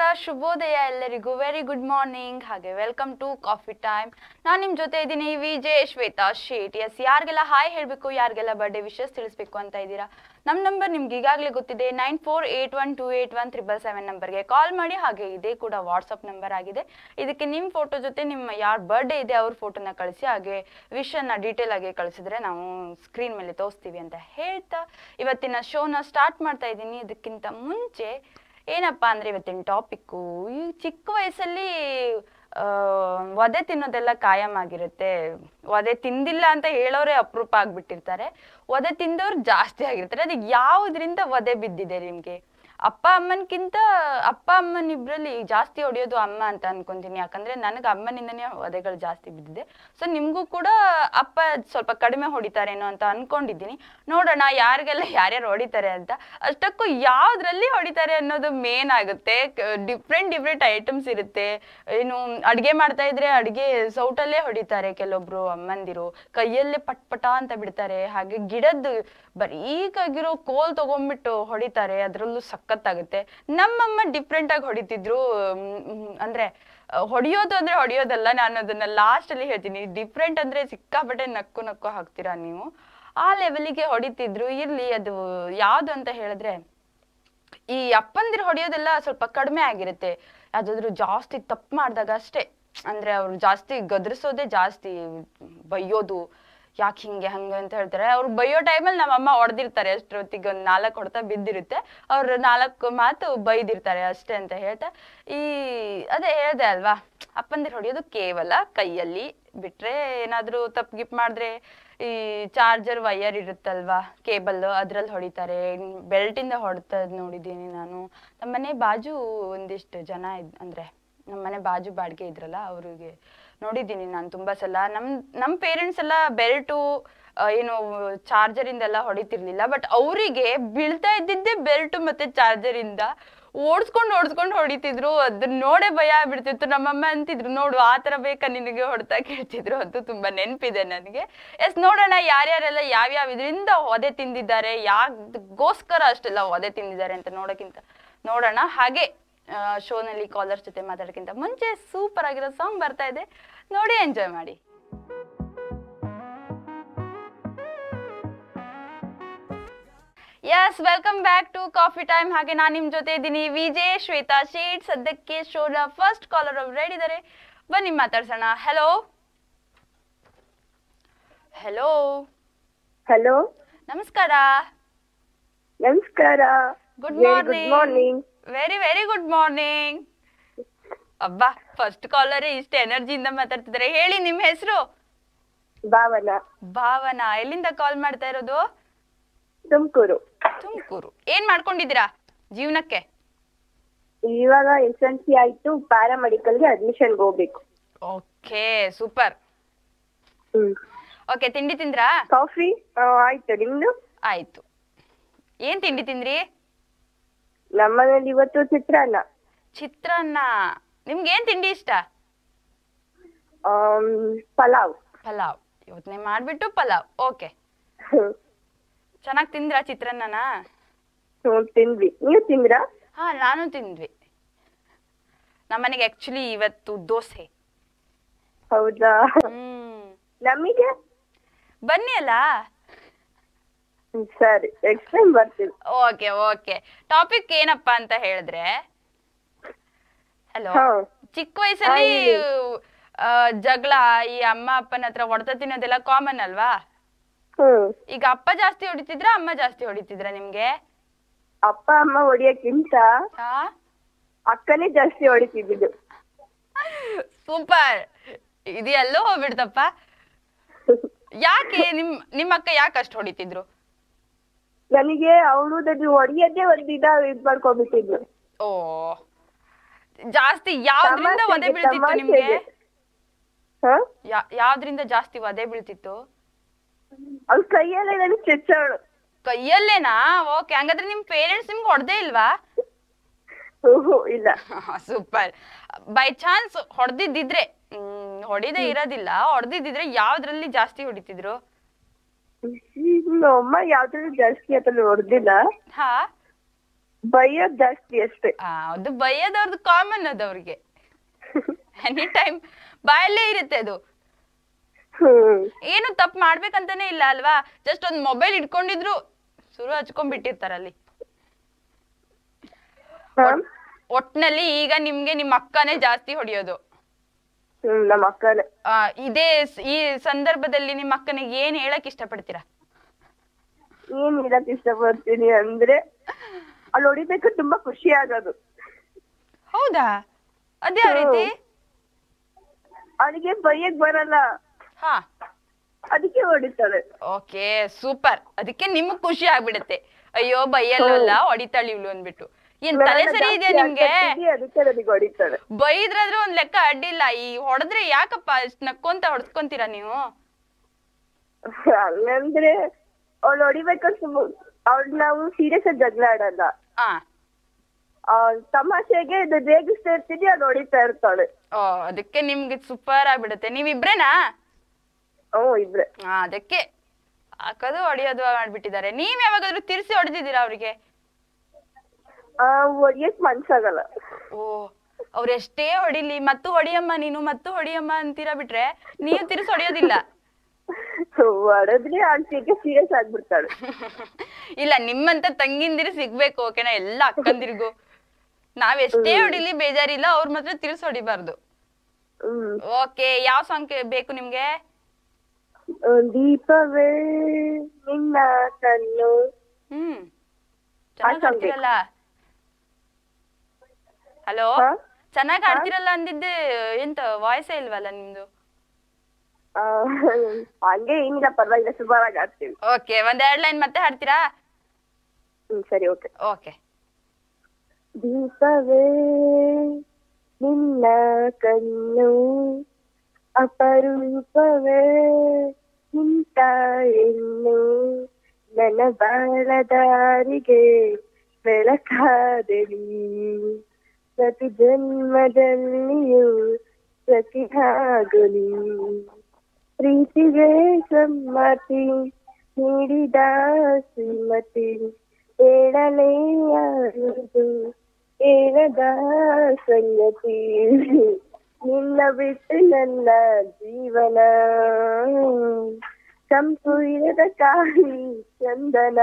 ಶುಭೋದಯ ಎಲ್ಲರಿಗೂ very good morning ಹಾಗೆ ವೆಲ್ಕಮ್ ಟು ಕಾಫಿ ಟೈಮ್ ನಾನು ನಿಮ್ಮ ಜೊತೆ ಇದ್ದೀನಿ ವಿಜಯ್ ಶ್ವೇತಾ ಶೇಟ್ ಎಸ್ ಯಾರಿಗೆಲ್ಲ ಹಾಯ್ ಹೇಳಬೇಕು ಯಾರಿಗೆಲ್ಲ ಬರ್ಡೇ ವಿಶಸ್ ತಿಳಿಸ್ಬೇಕು ಅಂತ ಇದ್ದೀರಾ ನಮ್ಮ ನಂಬರ್ ನಿಮ್ಗೆ ಈಗಾಗಲೇ ಗೊತ್ತಿದೆ nine four eight one two eight one triple seven ನಂಬರ್ಗೆ ಕಾಲ್ ಮಾಡಿ ಹಾಗೆ ಇದೇ ಕೂಡ ವಾಟ್ಸಪ್ ನಂಬರ್ ಆಗಿದೆ ಇದಕ್ಕೆ ನಿಮ್ಮ ಫೋಟೋ ಜೊತೆ ನಿಮ್ಮ ಯಾರು ಬರ್ಡೇ ಇದೆ ಅವ್ರ ಫೋಟೋನ ಕಳಿಸಿ ಹಾಗೆ ವಿಷನ್ನ ಡೀಟೇಲ್ ಆಗಿ ಕಳಿಸಿದ್ರೆ ನಾವು ಸ್ಕ್ರೀನ್ ಮೇಲೆ ತೋರಿಸ್ತೀವಿ ಅಂತ ಹೇಳ್ತಾ ಇವತ್ತಿನ ಶೋನ ಸ್ಟಾರ್ಟ್ ಮಾಡ್ತಾ ಇದ್ದೀನಿ ಇದಕ್ಕಿಂತ ಮುಂಚೆ ಏನಪ್ಪ ಅಂದ್ರೆ ಇವತ್ತಿನ ಟಾಪಿಕ್ಕು ಈ ಚಿಕ್ಕ ವಯಸ್ಸಲ್ಲಿ ಆ, ವಧೆ ತಿನ್ನೋದೆಲ್ಲ ಕಾಯಂ ಆಗಿರುತ್ತೆ ವಧೆ ತಿಂದಿಲ್ಲ ಅಂತ ಹೇಳೋರೇ ಅಪರೂಪ ಆಗ್ಬಿಟ್ಟಿರ್ತಾರೆ ವಧೆ ತಿಂದವ್ರು ಜಾಸ್ತಿ ಆಗಿರ್ತಾರೆ ಅದಕ್ಕೆ ಯಾವುದ್ರಿಂದ ವಧೆ ಬಿದ್ದಿದೆ ನಿಮ್ಗೆ ಅಪ್ಪ ಅಮ್ಮನ್ಕಿಂತ ಅಪ್ಪ ಅಮ್ಮನ ಇಬ್ರಲ್ಲಿ ಜಾಸ್ತಿ ಹೊಡೆಯೋದು ಅಮ್ಮ ಅಂತ ಅನ್ಕೊಂತೀನಿ ಯಾಕಂದ್ರೆ ನನಗೆ ಅಮ್ಮನಿಂದನೇ ವಧೆಗಳು ಜಾಸ್ತಿ ಬಿದ್ದಿದೆ ಸೊ ನಿಮ್ಗೂ ಕೂಡ ಅಪ್ಪ ಸ್ವಲ್ಪ ಕಡಿಮೆ ಹೊಡಿತಾರೇನೋ ಅಂತ ಅನ್ಕೊಂಡಿದ್ದೀನಿ ನೋಡೋಣ ಯಾರಿಗೆಲ್ಲ ಯಾರ್ಯಾರು ಹೊಡಿತಾರೆ ಅಂತ ಅಷ್ಟಕ್ಕೂ ಯಾವ್ದ್ರಲ್ಲಿ ಹೊಡಿತಾರೆ ಅನ್ನೋದು ಮೇನ್ ಆಗುತ್ತೆ ಡಿಫ್ರೆಂಟ್ ಡಿಫ್ರೆಂಟ್ ಐಟಮ್ಸ್ ಇರುತ್ತೆ ಏನು ಅಡ್ಗೆ ಮಾಡ್ತಾ ಇದ್ರೆ ಅಡ್ಗೆ ಸೌಟಲ್ಲೇ ಹೊಡಿತಾರೆ ಕೆಲವೊಬ್ರು ಅಮ್ಮಂದಿರು ಕೈಯಲ್ಲೇ ಪಟ್ ಪಟ ಅಂತ ಬಿಡ್ತಾರೆ ಹಾಗೆ ಗಿಡದ್ದು ಬರೀಕಾಗಿರೋ ಕೋಲ್ ತಗೊಂಡ್ಬಿಟ್ಟು ಹೊಡಿತಾರೆ ಅದ್ರಲ್ಲೂ ಸಖತ್ತಾಗುತ್ತೆ ನಮ್ಮಮ್ಮ ಡಿಫ್ರೆಂಟ್ ಆಗಿ ಹೊಡಿತಿದ್ರು ಮ್, ಮ್, ಅಂದ್ರೆ ಅಹ್, ಹೊಡಿಯೋದು ಅಂದ್ರೆ ಹೊಡಿಯೋದಲ್ಲ ನಾನು ಅದನ್ನ ಲಾಸ್ಟ್ ಅಲ್ಲಿ ಹೇಳ್ತೀನಿ ಡಿಫ್ರೆಂಟ್ ಅಂದ್ರೆ ಸಿಕ್ಕಾಪಟ್ಟೆ ನಕ್ಕು ನಕ್ಕು ಹಾಕ್ತೀರಾ ನೀವು ಆ ಲೆವೆಲಿಗೆ ಹೊಡಿತಿದ್ರು ಇರ್ಲಿ ಅದು ಯಾವ್ದು ಅಂತ ಹೇಳಿದ್ರೆ ಈ ಅಪ್ಪಂದಿರು ಹೊಡೆಯೋದೆಲ್ಲ ಸ್ವಲ್ಪ ಕಡಿಮೆ ಆಗಿರುತ್ತೆ ಯಾವ್ದಾದ್ರು ಜಾಸ್ತಿ ತಪ್ಪು ಮಾಡಿದಾಗ ಅಷ್ಟೇ ಅಂದ್ರೆ ಅವ್ರು ಜಾಸ್ತಿ ಗದರಿಸೋದೇ ಜಾಸ್ತಿ ಬೈಯೋದು ಯಾಕೆ ಹಿಂಗೆ ಹಂಗೆ ಅಂತ ಹೇಳ್ತಾರೆ ಅವ್ರು ಬೈಯೋ ಟೈಮಲ್ಲಿ ನಮ್ಮಮ್ಮ ಹೊಡೆದಿರ್ತಾರೆ ಅಷ್ಟೊತ್ತಿಗೆ ಒಂದು ನಾಲ್ಕು ಹೊಡೆತ ಬಿದ್ದಿರುತ್ತೆ ಅವ್ರು ನಾಲ್ಕು ಮಾತು ಬೈದಿರ್ತಾರೆ ಅಷ್ಟೇ ಅಂತ ಹೇಳ್ತಾ ಈ ಅದೇ ಹೇಳ್ದೆ ಅಲ್ವಾ ಅಪ್ಪಂದಿರು ಹೊಡೆಯೋದು ಕೇವಲ ಕೈಯಲ್ಲಿ ಬಿಟ್ರೆ ಏನಾದ್ರೂ ತಪ್ಪು ಗಿಪ್ ಮಾಡಿದ್ರೆ ಈ ಚಾರ್ಜರ್ ವೈಯರ್ ಇರುತ್ತಲ್ವಾ ಕೇಬಲ್ ಅದ್ರಲ್ಲಿ ಹೊಡಿತಾರೆ ಬೆಲ್ಟಿಂದ ಹೊಡ್ತದ್ ನೋಡಿದ್ದೀನಿ ನಾನು ನಮ್ಮನೆ ಬಾಜು ಒಂದಿಷ್ಟು ಜನ ಇದ್ ಅಂದ್ರೆ ನಮ್ಮನೆ ಬಾಜು ಬಾಡಿಗೆ ಇದ್ರಲ್ಲ ಅವ್ರಿಗೆ ನೋಡಿದ್ದೀನಿ ನಾನು ತುಂಬಾ ಸಲ ನಮ್ ನಮ್ ಪೇರೆಂಟ್ಸ್ ಎಲ್ಲ ಬೆಲ್ಟು ಏನು ಚಾರ್ಜರ್ ಇಂದೆಲ್ಲ ಹೊಡಿತಿರ್ಲಿಲ್ಲ ಬಟ್ ಅವರಿಗೆ ಬೀಳ್ತಾ ಇದ್ದಿದ್ದೇ ಬೆಲ್ಟ್ ಮತ್ತೆ ಚಾರ್ಜರ್ ಇಂದ ಓಡಿಸ್ಕೊಂಡು ಓಡಿಸ್ಕೊಂಡು ಹೊಡಿತಿದ್ರು ಅದನ್ನ ನೋಡೇ ಭಯ ಆಗ್ಬಿಡ್ತಿತ್ತು ನಮ್ಮಮ್ಮ ಅಂತಿದ್ರು ನೋಡು ಆ ತರ ಬೇಕಾ ನಿನಗೆ ಹೊಡ್ತಾ ಕೇಳ್ತಿದ್ರು ಅದು ತುಂಬಾ ನೆನಪಿದೆ ನನಗೆ ಎಸ್ ನೋಡೋಣ ಯಾರ್ಯಾರೆಲ್ಲ ಯಾವ್ಯಾವ ಇದರಿಂದ ಒದೆ ತಿಂದಿದ್ದಾರೆ ಯಾಗೋಸ್ಕರ ಅಷ್ಟೆಲ್ಲ ಒದೆ ತಿಂದಿದ್ದಾರೆ ಅಂತ ನೋಡೋಕ್ಕಿಂತ ನೋಡೋಣ ಹಾಗೆ ಶೋನಲ್ಲಿ ಕಾಲರ್ಸ್ ಜೊತೆ ಮಾತಾಡೋಕ್ಕಿಂತ ಮುಂಚೆ ಸೂಪರ್ ಆಗಿರೋ ಸಾಂಗ್ ಬರ್ತಾ ಇದೆ ನೋಡಿ ಎಂಜಾಯ್ ಮಾಡಿ yes welcome back to coffee time ಹಾಗೆ ನಾನು ನಿಮ್ ಜೊತೆ ಇದ್ದೀನಿ ವಿಜಯ್ ಶ್ವೇತಾ ಶೇಡ್ ಸದ್ಯಕ್ಕೆ ಶೋನ ಫಸ್ಟ್ ಕಾಲರ್ ಅವ್ರು ರೆಡಿ ಇದ್ದಾರೆ ಬನ್ನಿ ಮಾತಾಡ್ಸೋಣ ಹೆಲೋ ಹೆಲೋ ಹಲೋ ನಮಸ್ಕಾರ ನಮಸ್ಕಾರ good Very good morning morning. Very very good morning ಅಬ್ಬಾ ಫಸ್ಟ್ ಕಾಲರ್ ಇಷ್ಟು ಎನರ್ಜಿಯಿಂದ ಮಾತಾಡ್ತಿದ್ದಾರೆ ಹೇಳಿ ನಿಮ್ಮ ಹೆಸರು ಭಾವನಾ ಭಾವನಾ ಎಲ್ಲಿಂದ ಕಾಲ್ ಮಾಡ್ತಾ ಇರೋದು ತುಮಕೂರು ತುಮಕೂರು ಏನ್ ಮಾಡ್ಕೊಂಡಿದ್ದೀರಾ ಜೀವನಕ್ಕೆ ಇವಾಗ ಎಸ್ ಎಲ್ ಸಿ ಆಯ್ತು ಪ್ಯಾರಾಮೆಡಿಕಲ್ಗೆ ಅಡ್ಮಿಷನ್ಗೆ ಹೋಗ್ಬೇಕು ಓಕೆ ಸೂಪರ್ ಹ್ಮ್ ಓಕೆ ತಿಂಡಿ ತಿಂದ್ರಾ ಕಾಫಿ ಆಯ್ತು ನಿಮ್ದು ಆಯ್ತು ಏನ್ ತಿಂಡಿ ತಿಂದ್ರಿ ನಮ್ಮನೇಲಿ ಇವತ್ತು ಚಿತ್ರಾನ್ನ ಚಿತ್ರಾನ್ನ ನಿಮ್ಗೆ ಏನ್ ತಿಂಡಿ ಇಷ್ಟ ಆಮ್, ಪಲಾವ್ ಪಲಾವ್ ಇವತ್ತನೇ ಮಾಡ್ಬಿಟ್ಟು ಪಲಾವ್ ಓಕೆ ಹ್ಮ್. ಚೆನ್ನಾಗಿ ತಿಂದ್ರಾ ಚಿತ್ರಾನ್ನನ ಹ್ಮ್, ತಿಂದ್ವಿ ನೀವು ತಿಂದ್ರಾ ಹಾ ನಾನು ತಿಂದ್ವಿ ನಮ್ಮನೆಗೆ ಆಕ್ಚುಲಿ ಇವತ್ತು ದೋಸೆ ಹೌದಾ ಹ್ಮ್ ನಮಗೆ ಬನ್ನಿ ಅಲ್ಲ ಹ್ಮ್, ಸರಿ ನೆಕ್ಸ್ಟ್ ಟೈಮ್ ಬರ್ತೀವಿ ಓಕೆ ಓಕೆ ಟಾಪಿಕ್ ಏನಪ್ಪಾ ಅಂತ ಹೇಳಿದ್ರೆ ಹಲೋ ಹಾ ಚಿಕ್ಕ ವಯಸ್ಸಲ್ಲಿ ಹಾ, ಹೇಳಿ. ಆ, ಜಗಳ ಈ ಅಮ್ಮ ಅಪ್ಪನ ಹತ್ರ ಹೊಡೆತ ತಿನ್ನೋದೆಲ್ಲ ಕಾಮನ್ ಅಲ್ವಾ ಹ್ಮ್ ಈಗ ಅಪ್ಪ ಜಾಸ್ತಿ ಹೊಡಿತಿದ್ರ ಅಮ್ಮ ಜಾಸ್ತಿ ಹೊಡಿತಿದ್ರ ನಿಮ್ಗೆ ಅಪ್ಪ ಅಮ್ಮ ಹೊಡಿಯಕ್ಕಿಂತ ಹಾ ಅಕ್ಕನೇ ಜಾಸ್ತಿ ಹೊಡಿತಿದ್ದು ಸೂಪರ್ ಇದು ಎಲ್ಲೋ ಹೋಗ್ಬಿಡ್ತಪ್ಪ ಯಾಕೆ ನಿಮ್ ನಿಮ್ಮ ಅಕ್ಕ ಯಾಕೆ ಅಷ್ಟು ಹೊಡಿತಿದ್ರು ನನಗೆ ಅವಳು ಹೊಡಿಯದೇ ಒಂದ್ ಇದ ಇದ್ ಮಾಡ್ಕೊಂಡ್ಬಿಟ್ಟಿದ್ಲು ಓ ಜಾಸ್ತಿ ಯಾವ್ದ್ರಿಂದ ಒದೆ ತಮಾಷೆಗೆ, ಬೀಳ್ತಿತ್ತು ನಿಮ್ಗೆ ತಮಾಷೆಗೆ. ಹ ಯಾ- ಯಾವ್ದ್ರಿಂದ ಜಾಸ್ತಿ ಒದೆ ಬೀಳ್ತಿತ್ತು ಅವ್ಳ ಕೈಯಲ್ಲೇ ನನಗೆ ಚೆಚ್ಚವಳು ಕೈಯಲ್ಲೇನಾ ಓಕೆ ಹಂಗಾದ್ರೆ ನಿಮ್ ಪೇರೆಂಟ್ಸ್ ನಿಮ್ಗೆ ಹೊಡೆದೇ ಇಲ್ವಾ ಹ್ಞೂ ಇಲ್ಲ ಸೂಪರ್ ಬೈ ಚಾನ್ಸ್ ಹೊಡೆದಿದ್ದಿದ್ರೆ ಹ್ಮ್ ಹೊಡಿದೇ ಇರೋದಿಲ್ಲ ಹೊಡೆದಿದ್ದಿದ್ರೆ ಯಾವ್ದ್ರಲ್ಲಿ ಜಾಸ್ತಿ ಹೊಡಿತಿದ್ರು ನಮ್ಮ ಅಮ್ಮ ಯಾವ್ದ್ರಲ್ಲೂ ಜಾಸ್ತಿ ಅದ್ರಲ್ಲಿ ಹೊಡ್ದಿಲ್ಲ ಹಾ ಬೈಯೋದ್ ಜಾಸ್ತಿ ಅಷ್ಟೇ ಆ, ಅದು ಬೈಯೋದವ್ರದ್ದು ಕಾಮನ್ ಅದು ಅವ್ರಿಗೆ ಎನಿ ಟೈಮ್ ಬಾಯಲ್ಲೇ ಇರುತ್ತೆ ಅದು ಹ್ಮ್ ಏನು ತಪ್ಪು ಮಾಡ್ಬೇಕಂತಾನೆ ಇಲ್ಲ ಅಲ್ವಾ ಜಸ್ಟ್ ಒಂದ್ ಮೊಬೈಲ್ ಇಟ್ಕೊಂಡಿದ್ರು ಶುರು ಹಚ್ಕೊಂಡ್ಬಿಟ್ಟಿರ್ತಾರ ಅಲ್ಲಿ ಮ್ಯಾಮ್ ಒಟ್ನಲ್ಲಿ ಈಗ ನಿಮ್ಗೆ ನಿಮ್ಮ ಅಕ್ಕನೇ ಜಾಸ್ತಿ ಹೊಡಿಯೋದು ಹ್ಮ್ ನಮ್ಮ ಅಕ್ಕನೇ ಆ, ಇದೇ ಸ್- ಈ ಸಂದರ್ಭದಲ್ಲಿ ನಿಮ್ಮ ಅಕ್ಕನಿಗೆ ಏನ್ ಹೇಳಕ್ ಇಷ್ಟಪಡ್ತೀರಾ ಏನ್ ಹೇಳಕ್ ಇಷ್ಟಪಡ್ತೀನಿ ಅಂದ್ರೆ ಅಲ್ಲಿ ಹೊಡಿಬೇಕು ತುಂಬಾ ಖುಷಿ ಆಗೋದು ಹೌದಾ ಅದೇ ಯಾವ ರೀತಿ ಅವಳಿಗೆ ಬೈಯಕ್ ಬರಲ್ಲ ಹಾ ಅದಕ್ಕೆ ಹೊಡಿತಾಳೆ ಓಕೆ ಸೂಪರ್ ಅದಕ್ಕೆ ನಿಮ್ಗ್ ಖುಷಿ ಆಗ್ಬಿಡುತ್ತೆ ಅಯ್ಯೋ ಬೈಯಲ್ವಲ್ಲ ಹೊಡಿತಾಳಿ ಇವ್ಳು ಅಂದ್ಬಿಟ್ಟು ಏನ್ ತಲೆ ನಾನು ಸರಿ ಜಾಸ್ತಿ ಇದೆಯಾ ನಿಮ್ಗೆ ಆಟಾಡ್ತಿದ್ದಿ, ಅದಕ್ಕೆ ನನಗೆ ಹೊಡಿತಾಳೆ ಬೈದ್ರಾದ್ರೆ ಒಂದ್ ಲೆಕ್ಕ ಅಡ್ಡಿಲ್ಲ ಈ ಹೊಡೆದ್ರೆ ಯಾಕಪ್ಪ ಇಷ್ಟ್ ನಕ್ಕೊಂತ ಹೊಡ್ಸ್ಕೊಂತೀರಾ ನೀವು ಹಂಗಂದ್ರೆ ಅವ್ಳು ಹೊಡಿಬೇಕಂತ ಅವ್ಳು ನಾವು ಸೀರಿಯಸ್ ಆಗಿ ಜಗಳ ಆಡಲ್ಲ ಆ ಆ, ತಮಾಷೆಗೆ ಇದು ರೇಗಿಸ್ತಾ ಇರ್ತೀನಿ ಅದು ಹೊಡಿತಾ ಇರ್ತಾಳೆ ಓ ಅದಕ್ಕೆ ನಿಮ್ಗೆ ಸೂಪರ್ ಆಗ್ಬಿಡುತ್ತೆ ನೀವಿಬ್ರೇನಾ ಹ್ಞೂ ಇಬ್ರೆ ಆ, ಅದಕ್ಕೆ ಹಾಕೋದು ಹೊಡಿಯೋದು ಮಾಡ್ಬಿಟ್ಟಿದ್ದಾರೆ ನೀವ್ ಯಾವಾಗಾದ್ರೂ ತಿರ್ಸಿ ಹೊಡೆದಿದ್ದೀರಾ ಅವ್ರಿಗೆ ಆ, ಹೊಡಿಯಕ್ ಮನ್ಸಾಗಲ್ಲ ಓ ಅವ್ರ ಎಷ್ಟೇ ಹೊಡಿಲಿ ಮತ್ತು ಹೊಡಿಯಮ್ಮ ನೀನು ಮತ್ತು ಹೊಡಿಯಮ್ಮ ಅಂತೀರಾ ಬಿಟ್ರೆ ನೀವು ತಿರ್ಸಿ ಹೊಡಿಯೋದಿಲ್ಲ ಹೊಡೆದ್ರೆ ಆಂಟಿಗೆ ಸೀರಿಯಸ್ ಆಗ್ಬಿಡ್ತಾಳೆ ಇಲ್ಲ ನಿಮ್ಮಂತ ತಂಗಿಂದಿರು ಸಿಗ್ಬೇಕು ಓಕೆನಾ ಎಲ್ಲ ಅಕ್ಕಂದಿರಿಗೂ ನಾವ್ ಎಷ್ಟೇ ಹೊಡಿಲಿ ಬೇಜಾರಿಲ್ಲ ಅವ್ರ ಮಾತ್ರ ತಿರ್ಸಿ ಹೊಡಿಬಾರ್ದು ಹ್ಮ್ ಓಕೆ ಯಾವ ಸಾಂಗ್ ಬೇಕು ನಿಮ್ಗೆ ದೀಪವೇ ನಿನ್ನ ಕಣ್ಣು ಹ್ಮ್ ಚೆನ್ನಾಗ್ song ಹಾಡ್ತಿರಲ್ಲ ಹಲೋ ಹಾ? ಚೆನ್ನಾಗ್ ಹಾಡ್ತಿರಲ್ಲ ಅಂದಿದ್ದೆ ಎಂತ ವಾಯ್ಸೇ ಇಲ್ವಲ್ಲ ನಿಮ್ದು ಆ, ಹಂಗೆ ಏನಿಲ್ಲ ಪರವಾಗಿಲ್ಲ ಸುಮಾರಾಗಿ ಆಡ್ತೀವಿ ಓಕೆ ಒಂದ್ ಎರಡ್ ಲೈನ್ ಮತ್ತೆ ಹಾಡ್ತೀರಾ ಹ್ಮ್ ಸರಿ ಓಕೆ ಓಕೆ ದೀಪವೇ ನಿನ್ನ ಕಣ್ಣು ಅಪರೂಪವೇ ನಿಂತ ಹೆಣ್ಣು ನನ್ನ ಬಾಳದಾರಿಗೆ ಬೆಳಕಾದಲಿ ಪ್ರತಿ ಜನ್ಮದಲ್ಲಿಯೂ ಪ್ರತಿ ಆಗಲಿ ಪ್ರೀತಿಗೆ ಸಮ್ಮತಿ ನೀಡಿದ ಶ್ರೀಮತಿ ಹೇಳಲೇ ಯಾರದು ಹೇಳದ ಸಂಗತಿ ನಿನ್ನ ಬಿಟ್ಟು ನನ್ನ ಜೀವನ ಕಂಪು ಇರದ ಕಾಳಿ ಚಂದನ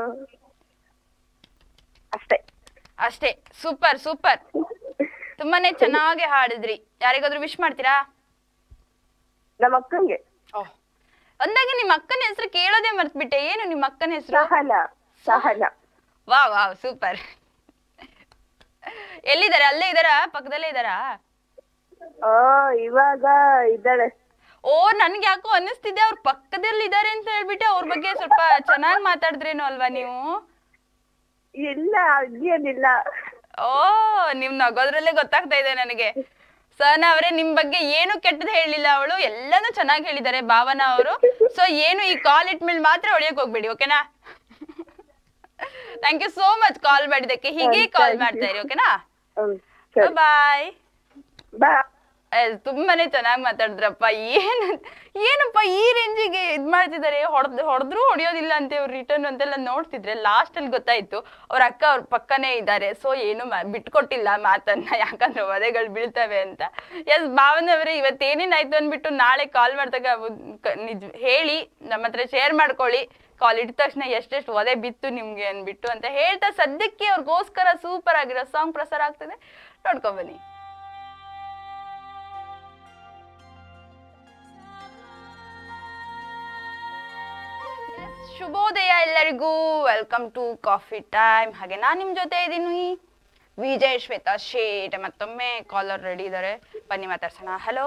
ಅಷ್ಟೇ ಅಷ್ಟೇ ಸೂಪರ್ ಸೂಪರ್ ತುಂಬಾನೇ ಚೆನ್ನಾಗಿ ಹಾಡಿದ್ರಿ ಯಾರಿಗಾದ್ರೂ ವಿಶ್ ಮಾಡ್ತೀರಾ ನಮ್ಮ ಅಕ್ಕಂಗೆ ಓಹ್ ಅಂದಾಗ ನಿಮ್ಮ ಅಕ್ಕನ ಹೆಸರು ಕೇಳೋದೇ ಮರ್ತ್ಬಿಟ್ಟೆ ಏನು ನಿಮ್ಮ ಅಕ್ಕನ ಹೆಸರು ಸಹನ ಸಹನ ವಾ ವಾವ್ ಸೂಪರ್ ಎಲ್ಲಿದ್ದಾರೆ ಅಲ್ಲೇ ಇದಾರಾ ಪಕ್ಕದಲ್ಲೇ ಇದಾರಾ ಆ ಇವಾಗ ಇದ್ದಾಳೆ ಓ ನನ್ಗೆ ಯಾಕೋ ಅನ್ನಿಸ್ತಿದೆ ಅವ್ರ ಪಕ್ಕದಲ್ಲಿ ಇದಾರೆ ಅಂತ ಹೇಳ್ಬಿಟ್ಟು ಅವ್ರ ಬಗ್ಗೆ ಸ್ವಲ್ಪ ಚೆನ್ನಾಗಿ ಮಾತಾಡಿದ್ರೇನೋ ಅಲ್ವಾ ನೀವು ಇಲ್ಲ ಅದೇನಿಲ್ಲ ಓ ನೀವ್ ನಗೋದ್ರಲ್ಲೇ ಗೊತ್ತಾಗ್ತಾ ಇದೆ ನನಗೆ ಸಹನ ಅವರೇ ನಿಮ್ ಬಗ್ಗೆ ಏನು ಕೆಟ್ಟದ್ ಹೇಳಿಲ್ಲ ಅವಳು ಎಲ್ಲಾನು ಚೆನ್ನಾಗಿ ಹೇಳಿದ್ದಾರೆ ಭಾವನಾ ಅವರು ಸೊ ಏನು ಈ ಕಾಲ್ ಇಟ್ಮೇಲೆ ಮಾತ್ರ ಹೊಡಿಯಕ್ ಹೋಗ್ಬೇಡಿ ಓಕೆನಾ thank you so much call ಮಾಡಿದ್ದಕ್ಕೆ ಹೀಗೆ ಹ್ಮ್, ಕಾಲ್ thank ಮಾಡ್ತಾ you. ಇರಿ ಓಕೆನಾ ಹ್ಮ್ ಸರಿ ಬಾಯ್ ಬಾ ತುಂಬಾನೇ ಚೆನ್ನಾಗಿ ಮಾತಾಡಿದ್ರಪ್ಪ ಏನ್ ಏನಪ್ಪ ಈ ರೇಂಜಿಗೆ ಇದ್ ಮಾಡ್ತಿದ್ದಾರೆ ಹೊಡೆದ್ ಹೊಡೆದ್ರು ಹೊಡಿಯೋದಿಲ್ಲ ಅಂತ ಇವ್ರು ರಿಟರ್ನ್ ಅಂತೆಲ್ಲ ನೋಡ್ತಿದ್ರೆ ಲಾಸ್ಟ್ ಅಲ್ಲಿ ಗೊತ್ತಾಯ್ತು ಅವ್ರ ಅಕ್ಕ ಅವ್ರ ಪಕ್ಕನೇ ಇದ್ದಾರೆ ಸೊ ಏನು ಮಾ- ಬಿಟ್ಕೊಟ್ಟಿಲ್ಲ ಮಾತನ್ನ ಯಾಕಂದ್ರೆ ವಧೆಗಳು ಬೀಳ್ತವೆ ಅಂತ ಎಸ್ ಭಾವನವರೇ ಇವತ್ತೇನೇನಾಯ್ತು ಅಂದ್ಬಿಟ್ಟು ನಾಳೆ ಕಾಲ್ ಮಾಡಿದಾಗ ಉದ್- ಕ- ನಿಜ ಹೇಳಿ ನಮ್ಮ ಹತ್ರ ಶೇರ್ ಮಾಡ್ಕೊಳ್ಳಿ ಕಾಲ್ ಇಟ್ಟ ತಕ್ಷಣ ಎಷ್ಟೆಷ್ಟು ಒದೆ ಬಿತ್ತು ನಿಮ್ಗೆ ಅಂದ್ಬಿಟ್ಟು ಅಂತ ಹೇಳ್ತಾ ಸದ್ಯಕ್ಕೆ ಅವ್ರಿಗೋಸ್ಕರ ಸೂಪರ್ ಆಗಿರೋ ಸಾಂಗ್ ಪ್ರಸಾರ ಆಗ್ತದೆ ನೋಡ್ಕೊಂಡ್ ಬನ್ನಿ ಶುಭೋದಯ ಎಲ್ಲರಿಗೂ ವೆಲ್ಕಮ್ ಟು ಕಾಫಿ ಟೈಮ್ ಹಾಗೆ ನಾನು ನಿಮ್ಮ ಜೊತೆ ಇದ್ದೀನಿ ವಿಜಯ್ ಶ್ವೇತಾ ಶೇಟ್ ಮತ್ತೊಮ್ಮೆ ಕಾಲರ್ ರೆಡಿ ಇದ್ದಾರೆ ಬನ್ನಿ ಮಾತಾಡ್ಸೋಣ ಹಲೋ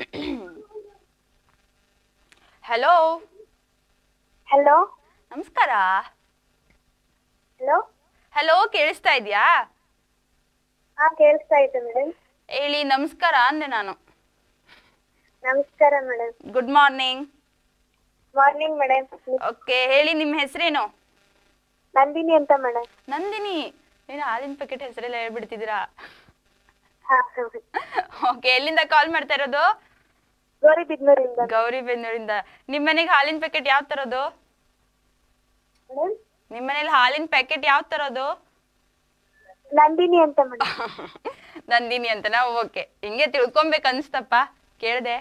ಹಲೋ ಹಲೋ ನಮಸ್ಕಾರ ಹಲೋ ಹಲೋ ಕೇಳಿಸ್ತಾ ಇದೆಯಾ ಹಾ ಕೇಳಿಸ್ತಾ ಐತೆ ಮೇಡಮ್ ಹೇಳಿ ನಮಸ್ಕಾರ ಅಂದೆ ನಾನು ನಮಸ್ಕಾರ madam good morning morning madam okay ಹೇಳಿ ನಿಮ್ಮ ಹೆಸರೇನು ನಂದಿನಿ ಅಂತ ಮೇಡಮ್ ನಂದಿನಿ ಏನು ಹಾಲಿನ ಪ್ಯಾಕೆಟ್ ಹೆಸರೆಲ್ಲ ಹೇಳ್ಬಿಡ್ತಿದ್ದೀರಾ ಹಾ ಓಕೆ ಎಲ್ಲಿಂದ ಕಾಲ್ ಮಾಡ್ತಾ ಇರೋದು ಗೌರಿಬಿದ್ನೂರಿಂದ ಗೌರಿಬೆನ್ನೂರಿಂದ ನಿಮ್ಮ ಮನೆಗೆ ಹಾಲಿನ ಪ್ಯಾಕೆಟ್ ಯಾವ ತರೋದು ಮೇಡಮ್ ನಿಮ್ಮ ಮನೇಲಿ ಹಾಲಿನ ಪ್ಯಾಕೆಟ್ ಯಾವ ತರೋದು ನಂದಿನಿ ಅಂತ ಮೇಡಮ್ ನಂದಿನಿ ಅಂತನಾ ಓಕೆ ಹಿಂಗೆ ತಿಳ್ಕೊಬೇಕು ಅನ್ಸ್ತಪ್ಪ ಕೇಳ್ದೆ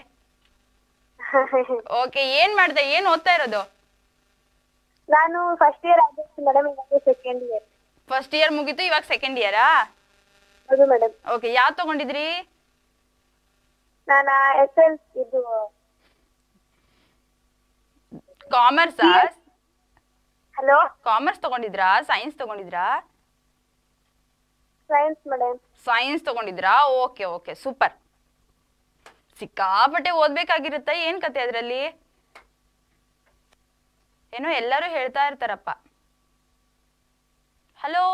ಓಕೆ ಏನ್ ಮಾಡ್ದೆ ಏನ್ ಓದ್ತಾ ಇರೋದು ನಾನು ಫಸ್ಟ್ ಇಯರ್ ಆಗಿತ್ತು ಮೇಡಮ್ ಇವಾಗ ಸೆಕೆಂಡ್ ಇಯರ್ ಫಸ್ಟ್ ಇಯರ್ ಮುಗೀತು ಇವಾಗ ಸೆಕೆಂಡ್ ಇಯರಾ ಹೌದು ಮೇಡಮ್ ಓಕೆ ಯಾವ್ದು ತಗೊಂಡಿದ್ರಿ ನಾನು ಎಸ್ ಎಲ್ ಇದು ಕಾಮರ್ಸಾ ಹಲೋ ಕಾಮರ್ಸ್ ತಗೊಂಡಿದ್ರಾ ಸೈನ್ಸ್ ತಗೊಂಡಿದ್ರಾ ಸೈನ್ಸ್ ಮೇಡಮ್ ಸೈನ್ಸ್ ತಗೊಂಡಿದ್ರಾ ಓಕೆ ಓಕೆ ಸೂಪರ್ ಸಿಕ್ಕಾಪಟ್ಟೆ ಓದ್ಬೇಕಾಗಿರುತ್ತ ಏನ್ ಕತೆ ಅದ್ರಲ್ಲಿ ಏನೋ ಎಲ್ಲರೂ ಹೇಳ್ತಾ ಇರ್ತಾರಪ್ಪ ಹಲೋ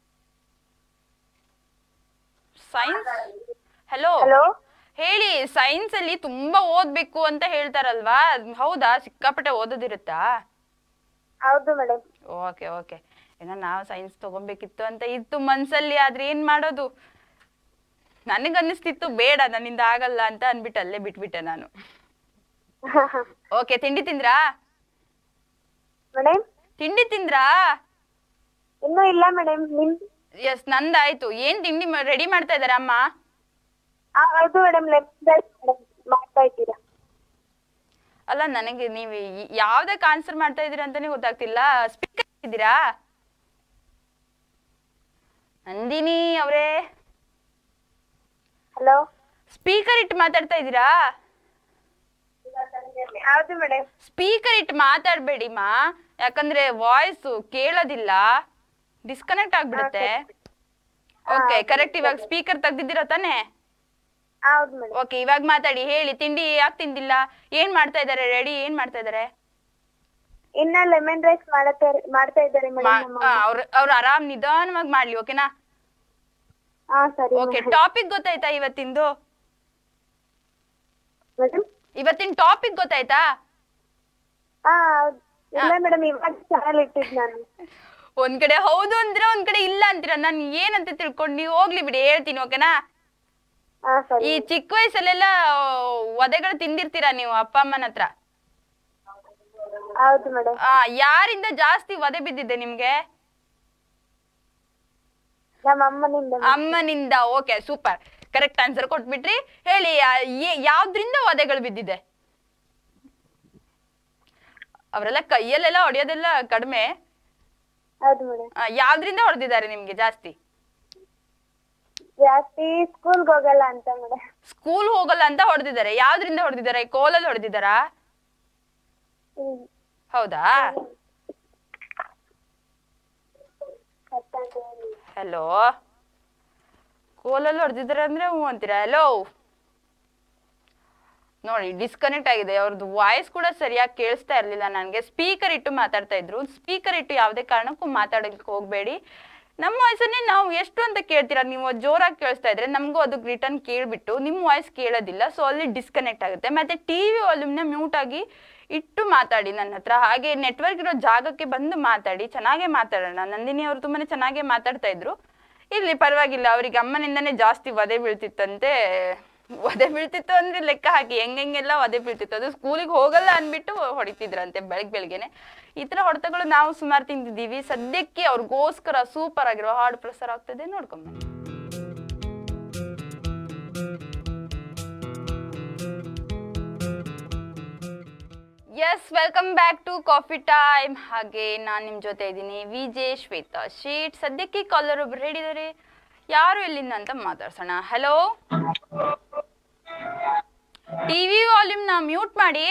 ಸೈನ್ಸ್ ಹಲೋ ಹಲೋ ಹೇಳಿ ಸೈನ್ಸ್ ಅಲ್ಲಿ ತುಂಬಾ ಓದ್ಬೇಕು ಅಂತ ಹೇಳ್ತಾರಲ್ವಾ ಅದ್ ಹೌದಾ ಸಿಕ್ಕಾಪಟ್ಟೆ ಓದೋದಿರುತ್ತಾ ಹೌದು ಮೇಡಮ್ ಓಕೆ ಓಕೆ ಏನೋ ನಾವು ಸೈನ್ಸ್ ತಗೊಬೇಕಿತ್ತು ಅಂತ ಇತ್ತು ಮನ್ಸಲ್ಲಿ ಆದ್ರೆ ಏನ್ ಮಾಡೋದು ನನಗನ್ನಿಸ್ತಿತ್ತು ಬೇಡ ನನ್ನಿಂದ ಆಗಲ್ಲ ಅಂತ ಅನ್ಬಿಟ್ಟು ಅಲ್ಲೇ ಬಿಟ್ಬಿಟ್ಟೆ ನಾನು ಓಕೆ ತಿಂಡಿ ತಿಂದ್ರಾ ಮೇಡಮ್ ತಿಂಡಿ ತಿಂದ್ರಾ ಇನ್ನೂ ಇಲ್ಲ ಮೇಡಮ್ ನಿಮ್ ಎಸ್ ನಂದಾಯ್ತು ಏನ್ ತಿಂಡಿ ರೆಡಿ ಮಾಡ್ತಾ ಇದಾರೆ ಅಮ್ಮ ಆ, ಹೌದು ಮೇಡಮ್ ಲೆಫ್ಟ್ ಮೇಡಮ್ ಮಾಡ್ತಾ ಇದ್ದೀರಾ ಅಲ್ಲ ನನಗೆ ನೀವು ಯಾವ್ದಕ್ಕೆ ಆನ್ಸರ್ ಮಾಡ್ತಾ ಇದೀರಾ ಅಂತಾನೆ ಗೊತ್ತಾಗ್ತಿಲ್ಲ ಸ್ಪೀಕರ್ ಇದ್ದೀರಾ ನಂದಿನಿ ಅವರೇ ಹಲೋ ಸ್ಪೀಕರ್ ಇಟ್ಟು ಮಾತಾಡ್ತಾ ಇದ್ದೀರಾ ಹೌದು ಮೇಡಮ್ ಸ್ಪೀಕರ್ ಇಟ್ಟು ಮಾತಾಡ್ಬೇಡಿ ಮಾ ಯಾಕಂದ್ರೆ ವಾಯ್ಸ್ ಕೇಳೋದಿಲ್ಲ ಡಿಸ್ಕನೆಕ್ಟ್ ಆಗ್ಬಿಡುತ್ತೆ ಓಕೆ ಕರೆಕ್ಟ್ ಇವಾಗ ಸ್ಪೀಕರ್ ತೆಗ್ದಿದ್ದೀರಾ ತಾನೇ ಹೌದು ಮೇಡಮ್ ಓಕೆ ಇವಾಗ ಮಾತಾಡಿ ಹೇಳಿ ತಿಂಡಿ ಯಾಕೆ ತಿಂದಿಲ್ಲ ಏನ್ ಮಾಡ್ತಾ ಇದಾರೆ ರೆಡಿ ಏನ್ ಮಾಡ್ತಾ ಇದಾರೆ ಇನ್ನ ಲೆಮನ್ ರೈಸ್ ಮಾಡತಾ ಮಾಡ್ತಾ ಇದ್ದಾರೆ ಮೇಡಮ್ ನಮ್ಮ ಅವ್ರ ಅವ್ರು ಆರಾಮ್ ನಿಧಾನವಾಗಿ ಮಾಡ್ಲಿ ಓಕೆನಾ ಹಾ ಸರಿ ಓಕೆ ಟಾಪಿಕ್ ಗೊತ್ತಾಯ್ತಾ ಇವತ್ತಿಂದು ಮೇಡಮ್ ಇವತ್ತಿನ ಟಾಪಿಕ್ ಗೊತ್ತಾಯ್ತಾ ಹಾ ಹೌದು ಇಲ್ಲ ಮೇಡಮ್ ಇವಾಗ ಚಾನಲ್ ಇಟ್ಟಿದ್ ನಾನು ಒಂದ್ ಕಡೆ ಹೌದು ಅಂತೀರಾ ಒಂದ್ ಕಡೆ ಇಲ್ಲ ಅಂತೀರಾ ನಾನು ಏನಂತ ತಿಳ್ಕೊಂಡು ನೀವು ಹೋಗ್ಲಿ ಬಿಡಿ ಹೇಳ್ತೀನಿ ಓಕೆನಾ ಹಾ ಸರಿ ಈ ಚಿಕ್ಕ ವಯಸ್ಸಲ್ಲೆಲ್ಲ ವಧೆಗಳು ತಿಂದಿರ್ತೀರಾ ನೀವು ಅಪ್ಪ ಅಮ್ಮನ ಹತ್ರ ಹೌದು ಮೇಡಮ್ ಆ, ಯಾರಿಂದ ಜಾಸ್ತಿ ವಧೆ ಬಿದ್ದಿದೆ ನಿಮ್ಗೆ ನಮ್ಮ ಅಮ್ಮನಿಂದ ಅಮ್ಮನಿಂದ ಓಕೆ ಸೂಪರ್ ಕರೆಕ್ಟ್ ಆನ್ಸರ್ ಕೊಟ್ಬಿಟ್ರಿ ಹೇಳಿ ಯಾ- ಏ- ಯಾವ್ದ್ರಿಂದ ವಧೆಗಳು ಬಿದ್ದಿದೆ ಅವರೆಲ್ಲ ಕೈಯಲ್ಲೆಲ್ಲ ಹೊಡೆಯೋದೆಲ್ಲ ಕಡಿಮೆ ಹೌದು ಮೇಡಮ್ ಆ, ಯಾವ್ದ್ರಿಂದ ಹೊಡೆದಿದ್ದಾರೆ ನಿಮ್ಗೆ ಜಾಸ್ತಿ ಜಾಸ್ತಿ ಸ್ಕೂಲ್ಗೆ ಹೋಗಲ್ಲ ಅಂತ ಮೇಡಮ್ ಸ್ಕೂಲ್ ಹೋಗಲ್ಲ ಅಂತ ಹೊಡೆದಿದ್ದಾರೆ ಯಾವ್ದ್ರಿಂದ ಹೊಡೆದಿದ್ದಾರೆ ಕೋಲಲ್ಲಿ ಹೊಡೆದಿದ್ದಾರಾ ಹೌದಾ ಹಲೋ ಕೋಲಲ್ಲಿ ಹೊಡೆದಿದ್ದಾರೆ ಅಂದ್ರೆ ಹ್ಞೂ ಅಂತೀರಾ ಹಲೋ ನೋಡಿ ಡಿಸ್ಕನೆಕ್ಟ್ ಆಗಿದೆ ಅವ್ರದ್ದು ವಾಯ್ಸ್ ಕೂಡ ಸರಿಯಾಗಿ ಕೇಳಿಸ್ತಾ ಇರಲಿಲ್ಲ ನನಗೆ ಸ್ಪೀಕರ್ ಇಟ್ಟು ಮಾತಾಡ್ತಾ ಇದ್ರು ಸ್ಪೀಕರ್ ಇಟ್ಟು ಯಾವುದೇ ಕಾರಣಕ್ಕೂ ಮಾತಾಡೋಕೆ ಹೋಗಬೇಡಿ ನಮ್ಮ ವಾಯ್ಸನ್ನೇ ನಾವು ಎಷ್ಟು ಅಂತ ಕೇಳ್ತೀರಾ ನೀವು ಜೋರಾಗಿ ಕೇಳಿಸ್ತಾ ಇದ್ರೆ ನಮಗೂ ಅದಕ್ಕೆ ರಿಟರ್ನ್ ಕೇಳಿಬಿಟ್ಟು ನಿಮ್ಮ ವಾಯ್ಸ್ ಕೇಳೋದಿಲ್ಲ ಸೊ ಅಲ್ಲಿ ಡಿಸ್ಕನೆಕ್ಟ್ ಆಗುತ್ತೆ ಮತ್ತೆ ಟಿ ವಿ ವಾಲ್ಯೂಮ್ನ ಮ್ಯೂಟ್ ಆಗಿ ಇಟ್ಟು ಮಾತಾಡಿ ನನ್ನ ಹತ್ರ ಹಾಗೆ ನೆಟ್ವರ್ಕ್ ಇರೋ ಜಾಗಕ್ಕೆ ಬಂದು ಮಾತಾಡಿ ಚೆನ್ನಾಗೇ ಮಾತಾಡೋಣ ನಂದಿನಿ ಅವರು ತುಂಬಾನೇ ಚೆನ್ನಾಗೇ ಮಾತಾಡ್ತಾ ಇದ್ರು ಇಲ್ಲಿ ಪರವಾಗಿಲ್ಲ ಅವರಿಗೆ ಅಮ್ಮನಿಂದನೇ ಜಾಸ್ತಿ ವಧೆ ಬೀಳ್ತಿತ್ತಂತೆ ವಧೆ ಬೀಳ್ತಿತ್ತು ಅಂದ್ರೆ ಲೆಕ್ಕ ಹಾಕಿ ಹೆಂಗೆಲ್ಲ ವಧೆ ಬೀಳ್ತಿತ್ತು ಅದು ಸ್ಕೂಲಿಗೆ ಹೋಗಲ್ಲ ಅನ್ಬಿಟ್ಟು ಹೊಡಿತಿದ್ರಂತೆ ಬೆಳಗ್ಗೆ ಬೆಳಗ್ಗೆನೆ ಈ ತರ ಹೊಡೆತಗಳು ನಾವು ಸುಮಾರು ತಿಂದಿದ್ದೀವಿ ಸದ್ಯಕ್ಕೆ ಅವ್ರಿಗೋಸ್ಕರ ಸೂಪರ್ ಆಗಿರೋ ಹಾಡು ಪ್ರಸಾರ ಆಗ್ತದೆ ನೋಡ್ಕೊಂಡ್ ಬನ್ನಿ yes welcome back to coffee time ಹಾಗೆ ನಾನು ನಿಮ್ಮ ಜೊತೆ ಇದ್ದೀನಿ ವಿಜೆ ಶ್ವೇತಾ ಶೀಟ್ ಸದ್ಯಕ್ಕೆ ಕಾಲರ್ ಒಬ್ರು ಹೇಳಿದ್ದಾರೆ ಯಾರು ಎಲ್ಲಿಂದ ಅಂತ ಮಾತಾಡ್ಸೋಣ ಹಲೋ ಟಿವಿ ವಾಲ್ಯೂಮ್ನ ಮ್ಯೂಟ್ ಮಾಡಿ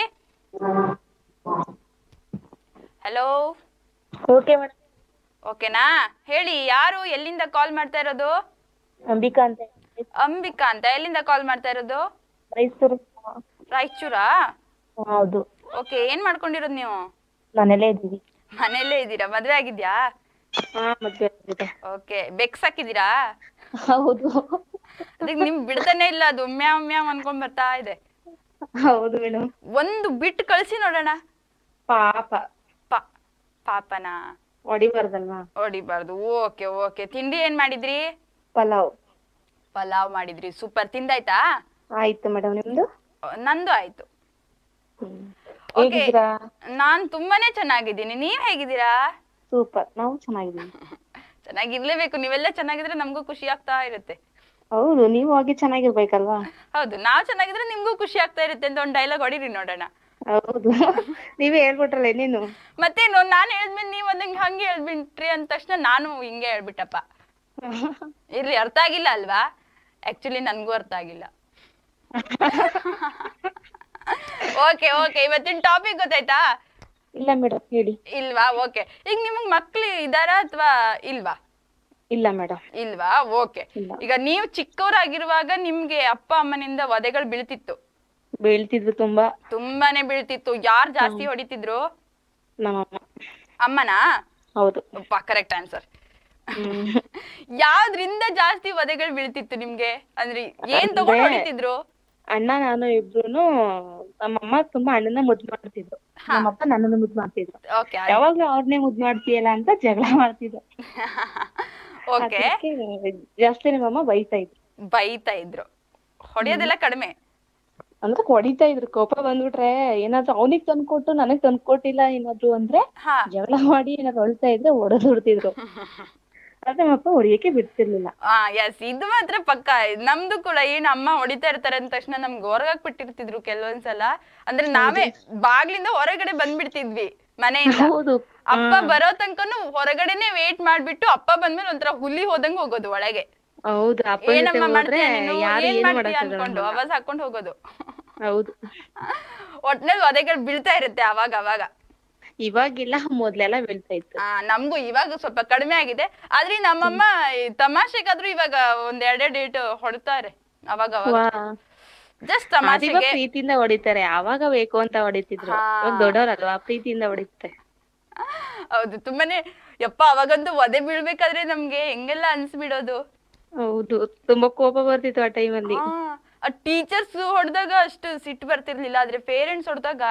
ಹಲೋ ಓಕೆ ಮೇಡಮ್ ಓಕೆನಾ ಹೇಳಿ ಯಾರು ಎಲ್ಲಿಂದ ಕಾಲ್ ಮಾಡ್ತಾ ಇರೋದು ಅಂಬಿಕಾ ಅಂತ ಅಂಬಿಕಾ ಅಂತ ಎಲ್ಲಿಂದ ಕಾಲ್ ಮಾಡ್ತಾ ಇರೋದು ಮೈಸೂರು ರಾಯಚೂರಾ ಹೌದು ಓಕೆ ಏನ್ ಮಾಡ್ಕೊಂಡಿರೋದು ನೀವು ಮನೇಲೇ ಇದ್ದೀವಿ ಮನೆಯಲ್ಲೇ ಇದ್ದೀರಾ ಮದ್ವೆ ಆಗಿದ್ಯಾ ಹಾ ಮದ್ವೆ ಆಗಿದೆ ಓಕೆ ಬೆಕ್ಸ್ ಹಾಕಿದ್ದೀರಾ ಹೌದು ಅದಕ್ಕೆ ನಿಮ್ ಬಿಡ್ತಾನೆ ಇಲ್ಲ ಅದು ಮ್ಯಾವ್ ಮ್ಯಾವ್ ಅನ್ಕೊಂಡ್ ಬರ್ತಾ ಇದೆ ಹೌದು ಮೇಡಮ್ ಒಂದು ಬಿಟ್ಟು ಕಳ್ಸಿ ನೋಡೋಣ ಪಾಪ ಪಾ ಪಾಪನಾ ಹೊಡಿಬಾರ್ದಲ್ವಾ ಹೊಡಿಬಾರ್ದು ಓಕೆ ಓಕೆ ತಿಂಡಿ ಏನ್ ಮಾಡಿದ್ರಿ ಪಲಾವ್ ಪಲಾವ್ ಮಾಡಿದ್ರಿ ಸೂಪರ್ ತಿಂದಾಯ್ತಾ ಆಯ್ತು ಮೇಡಮ್ ನಿಮ್ದು ಅಹ್, ನಂದು ಆಯ್ತು Okay. ಹೇಗಿದ್ದೀರಾ ನಾನ್ ತುಂಬಾನೇ ಚೆನ್ನಾಗಿದ್ದೀನಿ ನೀವ್ ಹೇಗಿದ್ದೀರಾ ಸೂಪರ್ ನಾವು ಚೆನ್ನಾಗಿದ್ದೀವಿ ಚೆನ್ನಾಗಿರ್ಲೇಬೇಕು ನೀವೆಲ್ಲ ಚೆನ್ನಾಗಿದ್ರೆ ನಮಗೂ ಖುಷಿ ಆಗ್ತಾ ಇರುತ್ತೆ ಹೌದು ನೀವು ಹಾಗೆ ಚೆನ್ನಾಗಿರ್ಬೇಕಲ್ವಾ ಹೌದು ನಾವ್ ಚೆನ್ನಾಗಿದ್ರೆ ನಿಮ್ಗೂ ಖುಷಿ ಆಗ್ತಾ ಇರುತ್ತೆ ಅಂತ ಒಂದು ಡೈಲಾಗ್ ಹೊಡೀರಿ ನೋಡೋಣ ಹೌದು ನೀವೇ ಹೇಳ್ಬಿಟ್ರಲ್ಲ ಇನ್ನೇನು ಮತ್ತೇನು ನಾನು ಹೇಳಿದ್ಮೇಲೆ ನೀವ್ ಒಂದಂಗೆ ಹಂಗೆ ಹೇಳ್ಬಿಟ್ರಿ ಅಂದ ತಕ್ಷಣ ನಾನು ಹಿಂಗೆ ಹೇಳ್ಬಿಟ್ಟಪ್ಪ ಇರ್ಲಿ ಅರ್ಥ ಆಗಿಲ್ಲ ಅಲ್ವಾ ಆಕ್ಚುಲಿ ನನ್ಗೂ ಅರ್ಥ ಆಗಿಲ್ಲ ಓಕೆ ಓಕೆ ಇವತ್ತಿನ ಟಾಪಿಕ್ ಗೊತ್ತಾಯ್ತಾ ಇಲ್ಲ ಮೇಡಮ್ ಹೇಳಿ ಇಲ್ವಾ ಓಕೆ ಈಗ ನಿಮಗ್ ಮಕ್ಳು ಇದಾರಾ ಅಥವಾ ಇಲ್ವಾ ಇಲ್ಲ ಮೇಡಮ್ ಇಲ್ವಾ ಓಕೆ ಇಲ್ಲ. ಈಗ ನೀವು ಚಿಕ್ಕವರಾಗಿರುವಾಗ ನಿಮ್ಗೆ ಅಪ್ಪ ಅಮ್ಮನಿಂದ ವಧೆಗಳು ಬೀಳ್ತಿತ್ತು ಬೀಳ್ತಿದ್ರು ತುಂಬಾ ತುಂಬಾನೇ ಬೀಳ್ತಿತ್ತು ಯಾರ್ ಜಾಸ್ತಿ ಹೊಡಿತಿದ್ರು ನಮ್ಮಮ್ಮ ಅಮ್ಮನಾ ಹೌದು ಕರೆಕ್ಟ್ ಆನ್ಸರ್ ಹ್ಮ್. ಯಾವ್ದ್ರಿಂದ ಜಾಸ್ತಿ ವಧೆಗಳು ಬೀಳ್ತಿತ್ತು ನಿಮ್ಗೆ ಅಂದ್ರೆ ಏನ್ ಅಂದ್ರೆ- ತಗೊಂಡ್ ಹೊಡಿತಿದ್ರು ಅಣ್ಣ ನಾನು ಇಬ್ರುನು ನಮ್ಮಮ್ಮ ತುಂಬಾ ಅಣ್ಣನ ಮುದ್ದು ಮಾಡ್ತಿದ್ರು ನಮ್ಮಪ್ಪ ನನ್ನನ್ನು ಮುದ್ದು ಮಾಡ್ತಿದ್ರು ಓಕೆ ಯಾವಾಗ್ಲೂ ಅವ್ರನ್ನೇ ಮುದ್ದು ಮಾಡ್ತೀಯಲ್ಲ ಅಂತ ಜಗಳ ಮಾಡ್ತಿದ್ರು ಓಕೆ ಅದಕ್ಕೆ ಜಾಸ್ತಿ ನಮ್ಮಮ್ಮ ಬೈತಾ ಇದ್ರು ಬೈತಾ ಇದ್ರು ಹೊಡೆಯೋದೆಲ್ಲ ಕಡಿಮೆ ಅಂದ್ರೆ ಹೊಡಿತಾ ಇದ್ರು ಕೋಪ ಬಂದ್ಬಿಟ್ರೆ ಏನಾದ್ರು ಅವನಿಗ್ ತಂದ್ಕೊಟ್ಟು ನನಗ್ ತಂದ್ಕೊಟ್ಟಿಲ್ಲ ಏನಾದ್ರು ಅಂದ್ರೆ ಹಾ ಜಗಳ ಮಾಡಿ ಏನಾದ್ರು ಹೊಳ್ತಾ ಇದ್ರೆ ಹೊಡೆದ್ ಬಿಡ್ತಿದ್ರು ಆದ್ರೆ ನಮ್ಮಪ್ಪ ಹೊಡಿಯಕ್ಕೆ ಬಿಡ್ತಿರ್ಲಿಲ್ಲ ಆ ಎಸ್ ಇದು ಮಾತ್ರ ಪಕ್ಕ ನಮ್ದು ಕೂಡ ಏನ್ ಅಮ್ಮ ಹೊಡಿತಾ ಇರ್ತಾರೆ ಅಂದ ತಕ್ಷಣ ನಮ್ಗೆ ಹೊರಗಾಕ್ ಬಿಟ್ಟಿರ್ತಿದ್ರು ಕೆಲವೊಂದ್ಸಲ ಅಂದ್ರೆ ನಾವೇ ಬಾಗ್ಲಿಂದ ಹೊರಗಡೆ ಬಂದ್ಬಿಡ್ತಿದ್ವಿ ಮನೆಯಿಂದ ಹೌದು ಅಪ್ಪ ಬರೋ ತನಕನು ಹೊರಗಡೆನೆ ವೇಟ್ ಮಾಡ್ಬಿಟ್ಟು ಅಪ್ಪ ಬಂದ್ಮೇಲೆ ಒಂಥರ ಹುಲಿ ಹೋದಂಗ್ ಹೋಗೋದು ಒಳಗೆ ಹೌದು ಅಪ್ಪ ಜೊತೆ ಏನಮ್ಮ ಹೋದ್ರೆ ಮಾಡ್ತೀಯ ನೀನು ಯಾರು ಏನ್ ಏನು ಮಾಡ್ತೀಯ ಮಾಡಕ್ಕಾಗಲ್ಲ ಅನ್ಕೊಂಡು ಅವಾಜ್ ಹಾಕೊಂಡು ಹೋಗೋದು ಹೌದು ಒಟ್ನಲ್ಲಿ ವಧೆಗಳು ಬೀಳ್ತಾ ಇರುತ್ತೆ ಅವಾಗ ಅವಾಗ ಇವಾಗಿಲ್ಲ ಮೊದ್ಲೆಲ್ಲ ಬೀಳ್ತಾ ಇತ್ತು ಆ ನಮ್ಗೂ ಇವಾಗ ಸ್ವಲ್ಪ ಕಡಿಮೆ ಆಗಿದೆ ಆದ್ರೆ ನಮ್ಮಮ್ಮ ಈ ತಮಾಷೆಗಾದ್ರೂ ಇವಾಗ ಒಂದ್ ಎರಡೇ ಡೇಟ್ ಹೊಡ್ತಾರೆ ಅವಾಗ ಅವಾಗ ವಾ ಜಸ್ಟ್ ಅದಿವಾಗ ತಮಾಷೆಗೆ ಪ್ರೀತಿಯಿಂದ ಹೊಡಿತಾರೆ ಅವಾಗ ಬೇಕು ಅಂತ ಹೊಡಿತಿದ್ರು ಹಾ. ಇವಾಗ ದೊಡ್ಡವ್ರಲ್ವಾ ಪ್ರೀತಿಯಿಂದ ಹೊಡಿತಾರೆ ಹೌದು ತುಂಬಾನೇ ಯಪ್ಪ ಅವಾಗಂತೂ ವಧೆ ಬೀಳ್ಬೇಕಾದ್ರೆ ನಮ್ಗೆ ಹೆಂಗೆಲ್ಲ ಅನ್ಸ್ಬಿಡೋದು ಹೌದು ತುಂಬಾ ಕೋಪ ಬರ್ತಿತ್ತು ಆ ಟೈಮಲ್ಲಿ ಆ ಟೀಚರ್ಸ್ ಹೊಡೆದಾಗ ಅಷ್ಟು ಸಿಟ್ಟು ಬರ್ತಿರ್ಲಿಲ್ಲ ಆದ್ರೆ ಪೇರೆಂಟ್ಸ್ ಹೊಡೆದಾಗ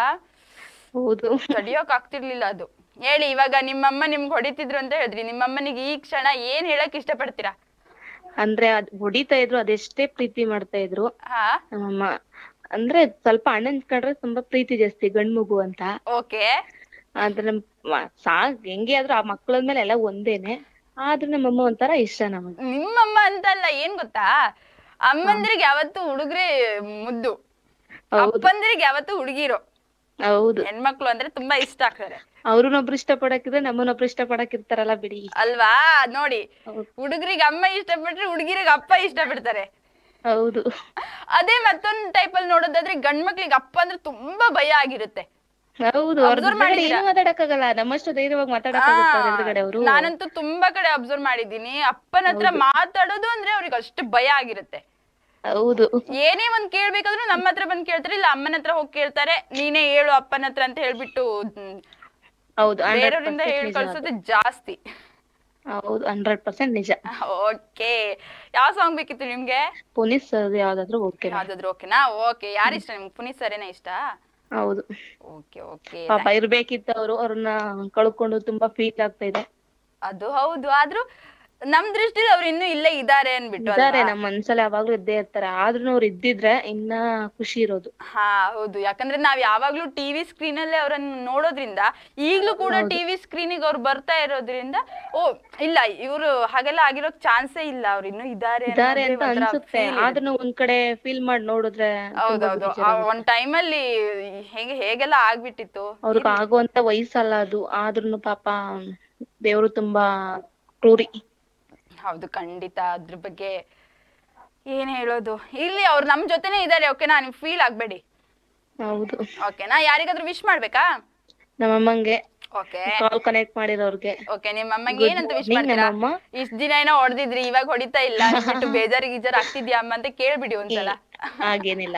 ಹೌದು ತಡಿಯೋಕ್ ಆಗ್ತಿರ್ಲಿಲ್ಲ ಅದು ಹೇಳಿ ಇವಾಗ ನಿಮ್ಮಮ್ಮ ನಿಮ್ಗೆ ಹೊಡಿತಿದ್ರು ಅಂತ ಹೇಳಿದ್ರಿ ನಿಮ್ಮಮ್ಮನಿಗೆ ಈ ಕ್ಷಣ ಏನ್ ಹೇಳಕ್ ಇಷ್ಟಪಡ್ತೀರಾ ಅಂದ್ರೆ ಅದ್ ಹೊಡಿತಾ ಇದ್ರು ಅದೆಷ್ಟೇ ಪ್ರೀತಿ ಮಾಡ್ತಾ ಇದ್ರು ಹಾ ನಮ್ಮಮ್ಮ ಅಂದ್ರೆ ಸ್ವಲ್ಪ ಅಣ್ಣನ್ ಕಂಡ್ರೆ ತುಂಬಾ ಪ್ರೀತಿ ಜಾಸ್ತಿ ಗಂಡ್ ಮಗು ಅಂತ ಓಕೆ ಆದ್ರೆ ಮ- ಸಾಕ್ ಹೆಂಗೆ ಆದ್ರೂ ಆ ಮಕ್ಳಂದ್ಮೇಲೆ ಎಲ್ಲ ಒಂದೇನೆ ಆದ್ರೂ ನಮ್ಮಮ್ಮ ಒಂಥರ ಇಷ್ಟ ನಮಗೆ ನಿಮ್ಮಮ್ಮ ಅಂತಲ್ಲ ಏನ್ ಗೊತ್ತಾ ಅಮ್ಮಂದ್ರಿಗೆ ಯಾವತ್ತು ಹುಡುಗ್ರೆ ಮುದ್ದು ಹೌದು ಅಪ್ಪಂದ್ರಿಗೆ ಯಾವತ್ತು ಹುಡುಗಿರು ಹೌದು ಹೆಣ್ಮಕ್ಳು ಅಂದ್ರೆ ತುಂಬಾ ಇಷ್ಟ ಆಗ್ತಾರೆ ಅವ್ರನ್ನೊಬ್ರು ಇಷ್ಟ ಪಡಕ್ಕಿದ್ರೆ ನಮ್ಮನ್ನೊಬ್ರು ಇಷ್ಟ ಪಡಕ್ ಇರ್ತಾರಲ್ಲ ಬಿಡಿ ಅಲ್ವಾ ನೋಡಿ ಹೌದು. ಹುಡುಗರಿಗೆ ಅಮ್ಮ ಇಷ್ಟಪಟ್ರೆ ಹುಡುಗಿರಿಗೆ ಅಪ್ಪ ಇಷ್ಟಪಡ್ತಾರೆ ಹೌದು ಅದೇ ಮತ್ತೊಂದ್ ಟೈಪ್ ಅಲ್ಲಿ ನೋಡೋದಾದ್ರೆ ಗಂಡ್ ಮಕ್ಳಿಗೆ ಅಪ್ಪ ಅಂದ್ರೆ ತುಂಬಾ ಭಯ ಆಗಿರುತ್ತೆ ಹೌದು ಅವ್ರ Observe ಎದುರುಗಡೆ ಮಾಡಿದ್ದೀರಾ? ಏನು ಮಾತಾಡಕ್ಕಾಗಲ್ಲ ನಮ್ಮಷ್ಟು ಧೈರ್ಯವಾಗಿ ಮಾತಾಡಕ್ಕಾಗುತ್ತಾ ಅವ್ರ ಎದುರುಗಡೆ ಅವರು ನಾನಂತೂ ತುಂಬಾ ಕಡೆ ಅಬ್ಸರ್ವ್ ಮಾಡಿದೀನಿ ಅಪ್ಪನ ಹತ್ರ ಮಾತಾಡೋದು ಅಂದ್ರೆ ಅವ್ರಿಗೆ ಅಷ್ಟು ಭಯ ಆಗಿರುತ್ತೆ ಹೌದು ಏನೇ ಒಂದ್ ಕೇಳ್ಬೇಕಾದ್ರೂ ನಮ್ಮ ಹತ್ರ ಬಂದ್ ಕೇಳ್ತಾರೆ ಇಲ್ಲ ಅಮ್ಮನ ಹತ್ರ ಹೋಗಿ ಕೇಳ್ತಾರೆ ನೀನೇ ಹೇಳು ಅಪ್ಪನ ಹತ್ರ ಅಂತ ಹೇಳ್ಬಿಟ್ಟು ಹ್ಮ್, ಹೌದು ಹಂಡ್ರೆಡ್ ಬೇರೆಯವ್ರಿಂದ ಹೇಳಿ ಕಳ್ಸೋದು ಜಾಸ್ತಿ ಹೌದು ಹಂಡ್ರೆಡ್ ಪರ್ಸೆಂಟ್ ನಿಜ ಓಕೆ ಯಾವ ಸಾಂಗ್ ಬೇಕಿತ್ತು ನಿಮ್ಗೆ ಪೊಲೀಸ್ ಅದು ಯಾವ್ದಾದ್ರು ಓಕೆ ಯಾವ್ದಾದ್ರು ಓಕೆನಾ ಓಕೆ ಯಾರಿಷ್ಟ ನಿಮ್ಗೆ ಪುನೀತ್ ಸರೇನಾ ಇಷ್ಟ ಹೌದು ಓಕೆ ಓಕೆ ಪಾಪ ಇರ್ಬೇಕಿತ್ತು ಅವ್ರು ಅವ್ರನ್ನ ಕಳ್ಕೊಂಡು ತುಂಬಾ ಫೀಲ್ ಆಗ್ತಾ ಇದೆ ಅದು ಹೌದು ಆದ್ರೂ ನಮ್ ದೃಷ್ಟಿಲಿ ಅವ್ರು ಇನ್ನೂ ಇಲ್ಲೇ ಇದಾರೆ ಅನ್ಬಿಟ್ಟು ಇದಾರೆ ಅಲ್ವಾ? ನಮ್ ಮನ್ಸಲ್ಲಿ ಯಾವಾಗ್ಲೂ ಇದ್ದೇ ಇರ್ತಾರೆ ಆದ್ರೂ ಅವ್ರು ಇದ್ದಿದ್ರೆ ಇನ್ನ ಖುಷಿ ಇರೋದು ಹಾ ಹೌದು ಯಾಕಂದ್ರೆ ನಾವ್ ಯಾವಾಗ್ಲೂ ಟಿವಿ ಸ್ಕ್ರೀನ್ ಅಲ್ಲೇ ಅವರನ್ನ ನೋಡೋದ್ರಿಂದ ಈಗ್ಲೂ ಕೂಡ ಟಿವಿ ಸ್ಕ್ರೀನಿಗೆ ಅವ್ರು ಬರ್ತಾ ಇರೋದ್ರಿಂದ ಓ ಇಲ್ಲ ಇವ್ರು ಹಾಗೆಲ್ಲ ಆಗಿರೋಕ್ ಚಾನ್ಸೇ ಇಲ್ಲ ಅವ್ರು ಇನ್ನೂ ಇದಾರೆ ಇದಾರೆ ಅನ್ನೋದೇ ಅಂತ ಒಂಥರ ಅನ್ಸುತ್ತೆ feel ಇದೆ. ಆದ್ರೂ ಒಂದ್ ಕಡೆ ಫೀಲ್ ಮಾಡಿ ನೋಡಿದ್ರೆ ತುಂಬಾ ಹೌದೌದು ಆ ಬೇಜಾರಾಗುತ್ತೆ. ಒಂದ್ ಟೈಮ್ ಅಲ್ಲಿ ಹೇಗೆ ಹೇಗೆಲ್ಲ ಆಗ್ಬಿಟ್ಟಿತ್ತು ಅವ್ರಿಗೆ ಆಗುವಂತ ವಯಸ್ಸಲ್ಲ ಅದು ಆದ್ರೂ ಪಾಪ ದೇವ್ರು ತುಂಬಾ ಕ್ರೂರಿ ಹೌದು ಖಂಡಿತ ಅದ್ರ ಬಗ್ಗೆ ಏನ್ ಹೇಳೋದು ಇಲ್ಲಿ ಅವ್ರು ನಮ್ ಜೊತೆನೆ ಇದಾರೆ ಓಕೆನಾ ನಿಮ್ ಫೀಲ್ ಆಗ್ಬೇಡಿ ಹೌದು ಓಕೆನಾ ಯಾರಿಗಾದ್ರೂ ವಿಶ್ ಮಾಡ್ಬೇಕಾ ನಮ್ಮಮ್ಮಂಗೆ ಓಕೆ ಕಾಲ್ ಕನೆಕ್ಟ್ ಮಾಡಿರೋರ್ಗೆ ಓಕೆ ನಿಮ್ಮ ಅಮ್ಮಂಗೆ Good ಏನಂತ ವಿಶ್ morning, ಮಾಡ್ತೀರಾ ನಮ್ಮಮ್ಮ. ಇಷ್ಟ ದಿನ ಏನೋ ಹೊಡೆದಿದ್ರಿ ಇವಾಗ ಹೊಡಿತಾ ಇಲ್ಲ ಅಂದ್ಬಿಟ್ಟು ಬೇಜಾರು ಗೀಜಾರ್ ಆಗ್ತಿದ್ಯಾ ಅಮ್ಮ ಅಂತ ಕೇಳ್ಬಿಡಿ ಒಂದ್ಸಲ ಹಾಗೇನಿಲ್ಲ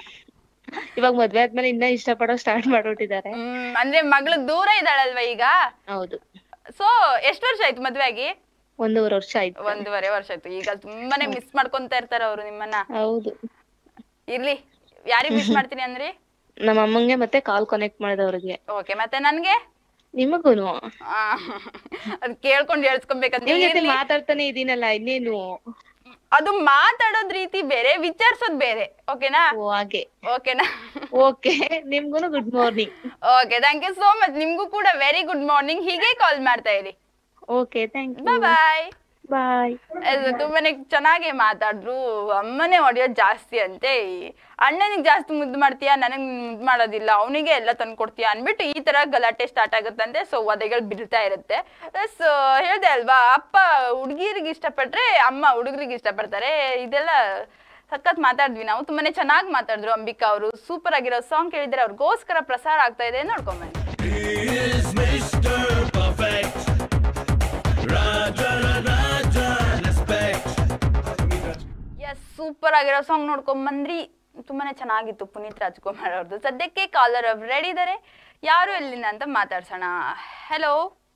ಇವಾಗ ಮದ್ವೆ ಆದ್ಮೇಲೆ ಇನ್ನ ಇಷ್ಟ ಪಡೋ ಸ್ಟಾರ್ಟ್ ಮಾಡ್ಬಿಟ್ಟಿದ್ದಾರೆ ಹ್ಮ್ ಅಂದ್ರೆ ಮಗಳು ದೂರ ಇದ್ದಾಳಲ್ವಾ ಈಗ ಹೌದು ಸೊ ಎಷ್ಟ್ ವರ್ಷ ಆಯ್ತು ಮದ್ವೆ ಆಗಿ ಒಂದೂವರೆ ವರ್ಷ ಆಯ್ತು ಒಂದೂವರೆ ವರ್ಷ ಆಯ್ತು ಈಗ ತುಂಬಾನೇ ಮಿಸ್ ಮಾಡ್ಕೊಂತ ಇರ್ತಾರ ಅವ್ರು ನಿಮ್ಮನ್ನ ಹೌದು ಇರ್ಲಿ ಯಾರಿಗ್ ಮಿಸ್ ಮಾಡ್ತೀನಿ ಅಂದ್ರಿ ನಮ್ಮ ಅಮ್ಮಂಗೆ ಮತ್ತೆ ಕಾಲ್ ಕನೆಕ್ಟ್ ಮಾಡಿದವ್ರಿಗೆ ಓಕೆ ಮತ್ತೆ ನನ್ಗೆ ನಿಮಗೂನು ಆ, ಅದ್ ಕೇಳ್ಕೊಂಡ್ ಹೇಳ್ಸ್ಕೊಬೇಕಂತ ನಿಮ್ ಜೊತೆ ಇರ್ಲಿ. ಮಾತಾಡ್ತಾನೆ ಇದೀನಲ್ಲ ಇನ್ನೇನು ಅದು ಮಾತಾಡೋದ್ ರೀತಿ ಬೇರೆ ವಿಚಾರಿಸೋದ್ ಬೇರೆ ಓಕೆನಾ ಓ ಹಾಗೆ ಓಕೆನಾ ಓಕೆ ನಿಮ್ಗೂನು good morning okay thank you so much ನಿಮ್ಗೂ ಕೂಡ ವೆರಿ ಗುಡ್ ಮಾರ್ನಿಂಗ್ ಹೀಗೆ ಕಾಲ್ ಮಾಡ್ತಾ ಇರಿ okay thank you bye bye bye ಅದು ತುಂಬಾನೇ ಚೆನ್ನಾಗಿ ಮಾತಾಡಿದ್ರು ಅಮ್ಮನೇ ಹೊಡೆಯೋದು ಜಾಸ್ತಿ ಅಂತೆ ಅಣ್ಣನಿಗೆ ಜಾಸ್ತಿ ಮುದ್ದು ಮಾಡ್ತೀಯಾ ನನಗೆ ಮುದ್ದು ಮಾಡೋದಿಲ್ಲ ಅವನಿಗೆ ಎಲ್ಲ ತಂದು ಕೊಡ್ತೀಯಾ ಅಂದ್ಬಿಟ್ಟು ಈ ತರ ಗಲಾಟೆ ಸ್ಟಾರ್ಟ್ ಆಗುತ್ತಂತೆ ಸೊ ವಧೆಗಳು ಬೀಳ್ತಾ ಇರುತ್ತೆ ಸೊ ಹೇಳ್ದೆ ಅಲ್ವಾ ಅಪ್ಪ ಹುಡುಗಿರಿಗೆ ಇಷ್ಟಪಟ್ರೆ ಅಮ್ಮ ಹುಡುಗರಿಗೆ ಇಷ್ಟಪಡ್ತಾರೆ ಇದೆಲ್ಲ ಸಖತ್ ಮಾತಾಡಿದ್ವಿ ನಾವು ತುಂಬಾನೇ ಚೆನ್ನಾಗಿ ಮಾತಾಡಿದ್ರು ಅಂಬಿಕಾ ಅವರು ಸೂಪರ್ ಆಗಿರೋ ಸಾಂಗ್ ಕೇಳಿದ್ರೆ ಅವ್ರಿಗೋಸ್ಕರ ಪ್ರಸಾರ ಆಗ್ತಾ ಇದೆ ನೋಡ್ಕೊಂಬನ್ನಿ is Mr. Perfect. Raja, Raja, respect. Yes super ಆಗಿರೋ ಸಾಂಗ್ ನೋಡ್ಕೊಂಡ್ ಬಂದ್ರಿ ತುಂಬಾನೇ ಚೆನ್ನಾಗಿತ್ತು ಪುನೀತ್ ರಾಜ್ಕುಮಾರ್ ಅವ್ರದ್ದು ಸದ್ಯಕ್ಕೆ ಕಾಲರ್ ಅವ್ರು ರೆಡಿ ಇದಾರೆ ಯಾರು ಎಲ್ಲಿಂದ ಅಂತ ಮಾತಾಡ್ಸೋಣ hello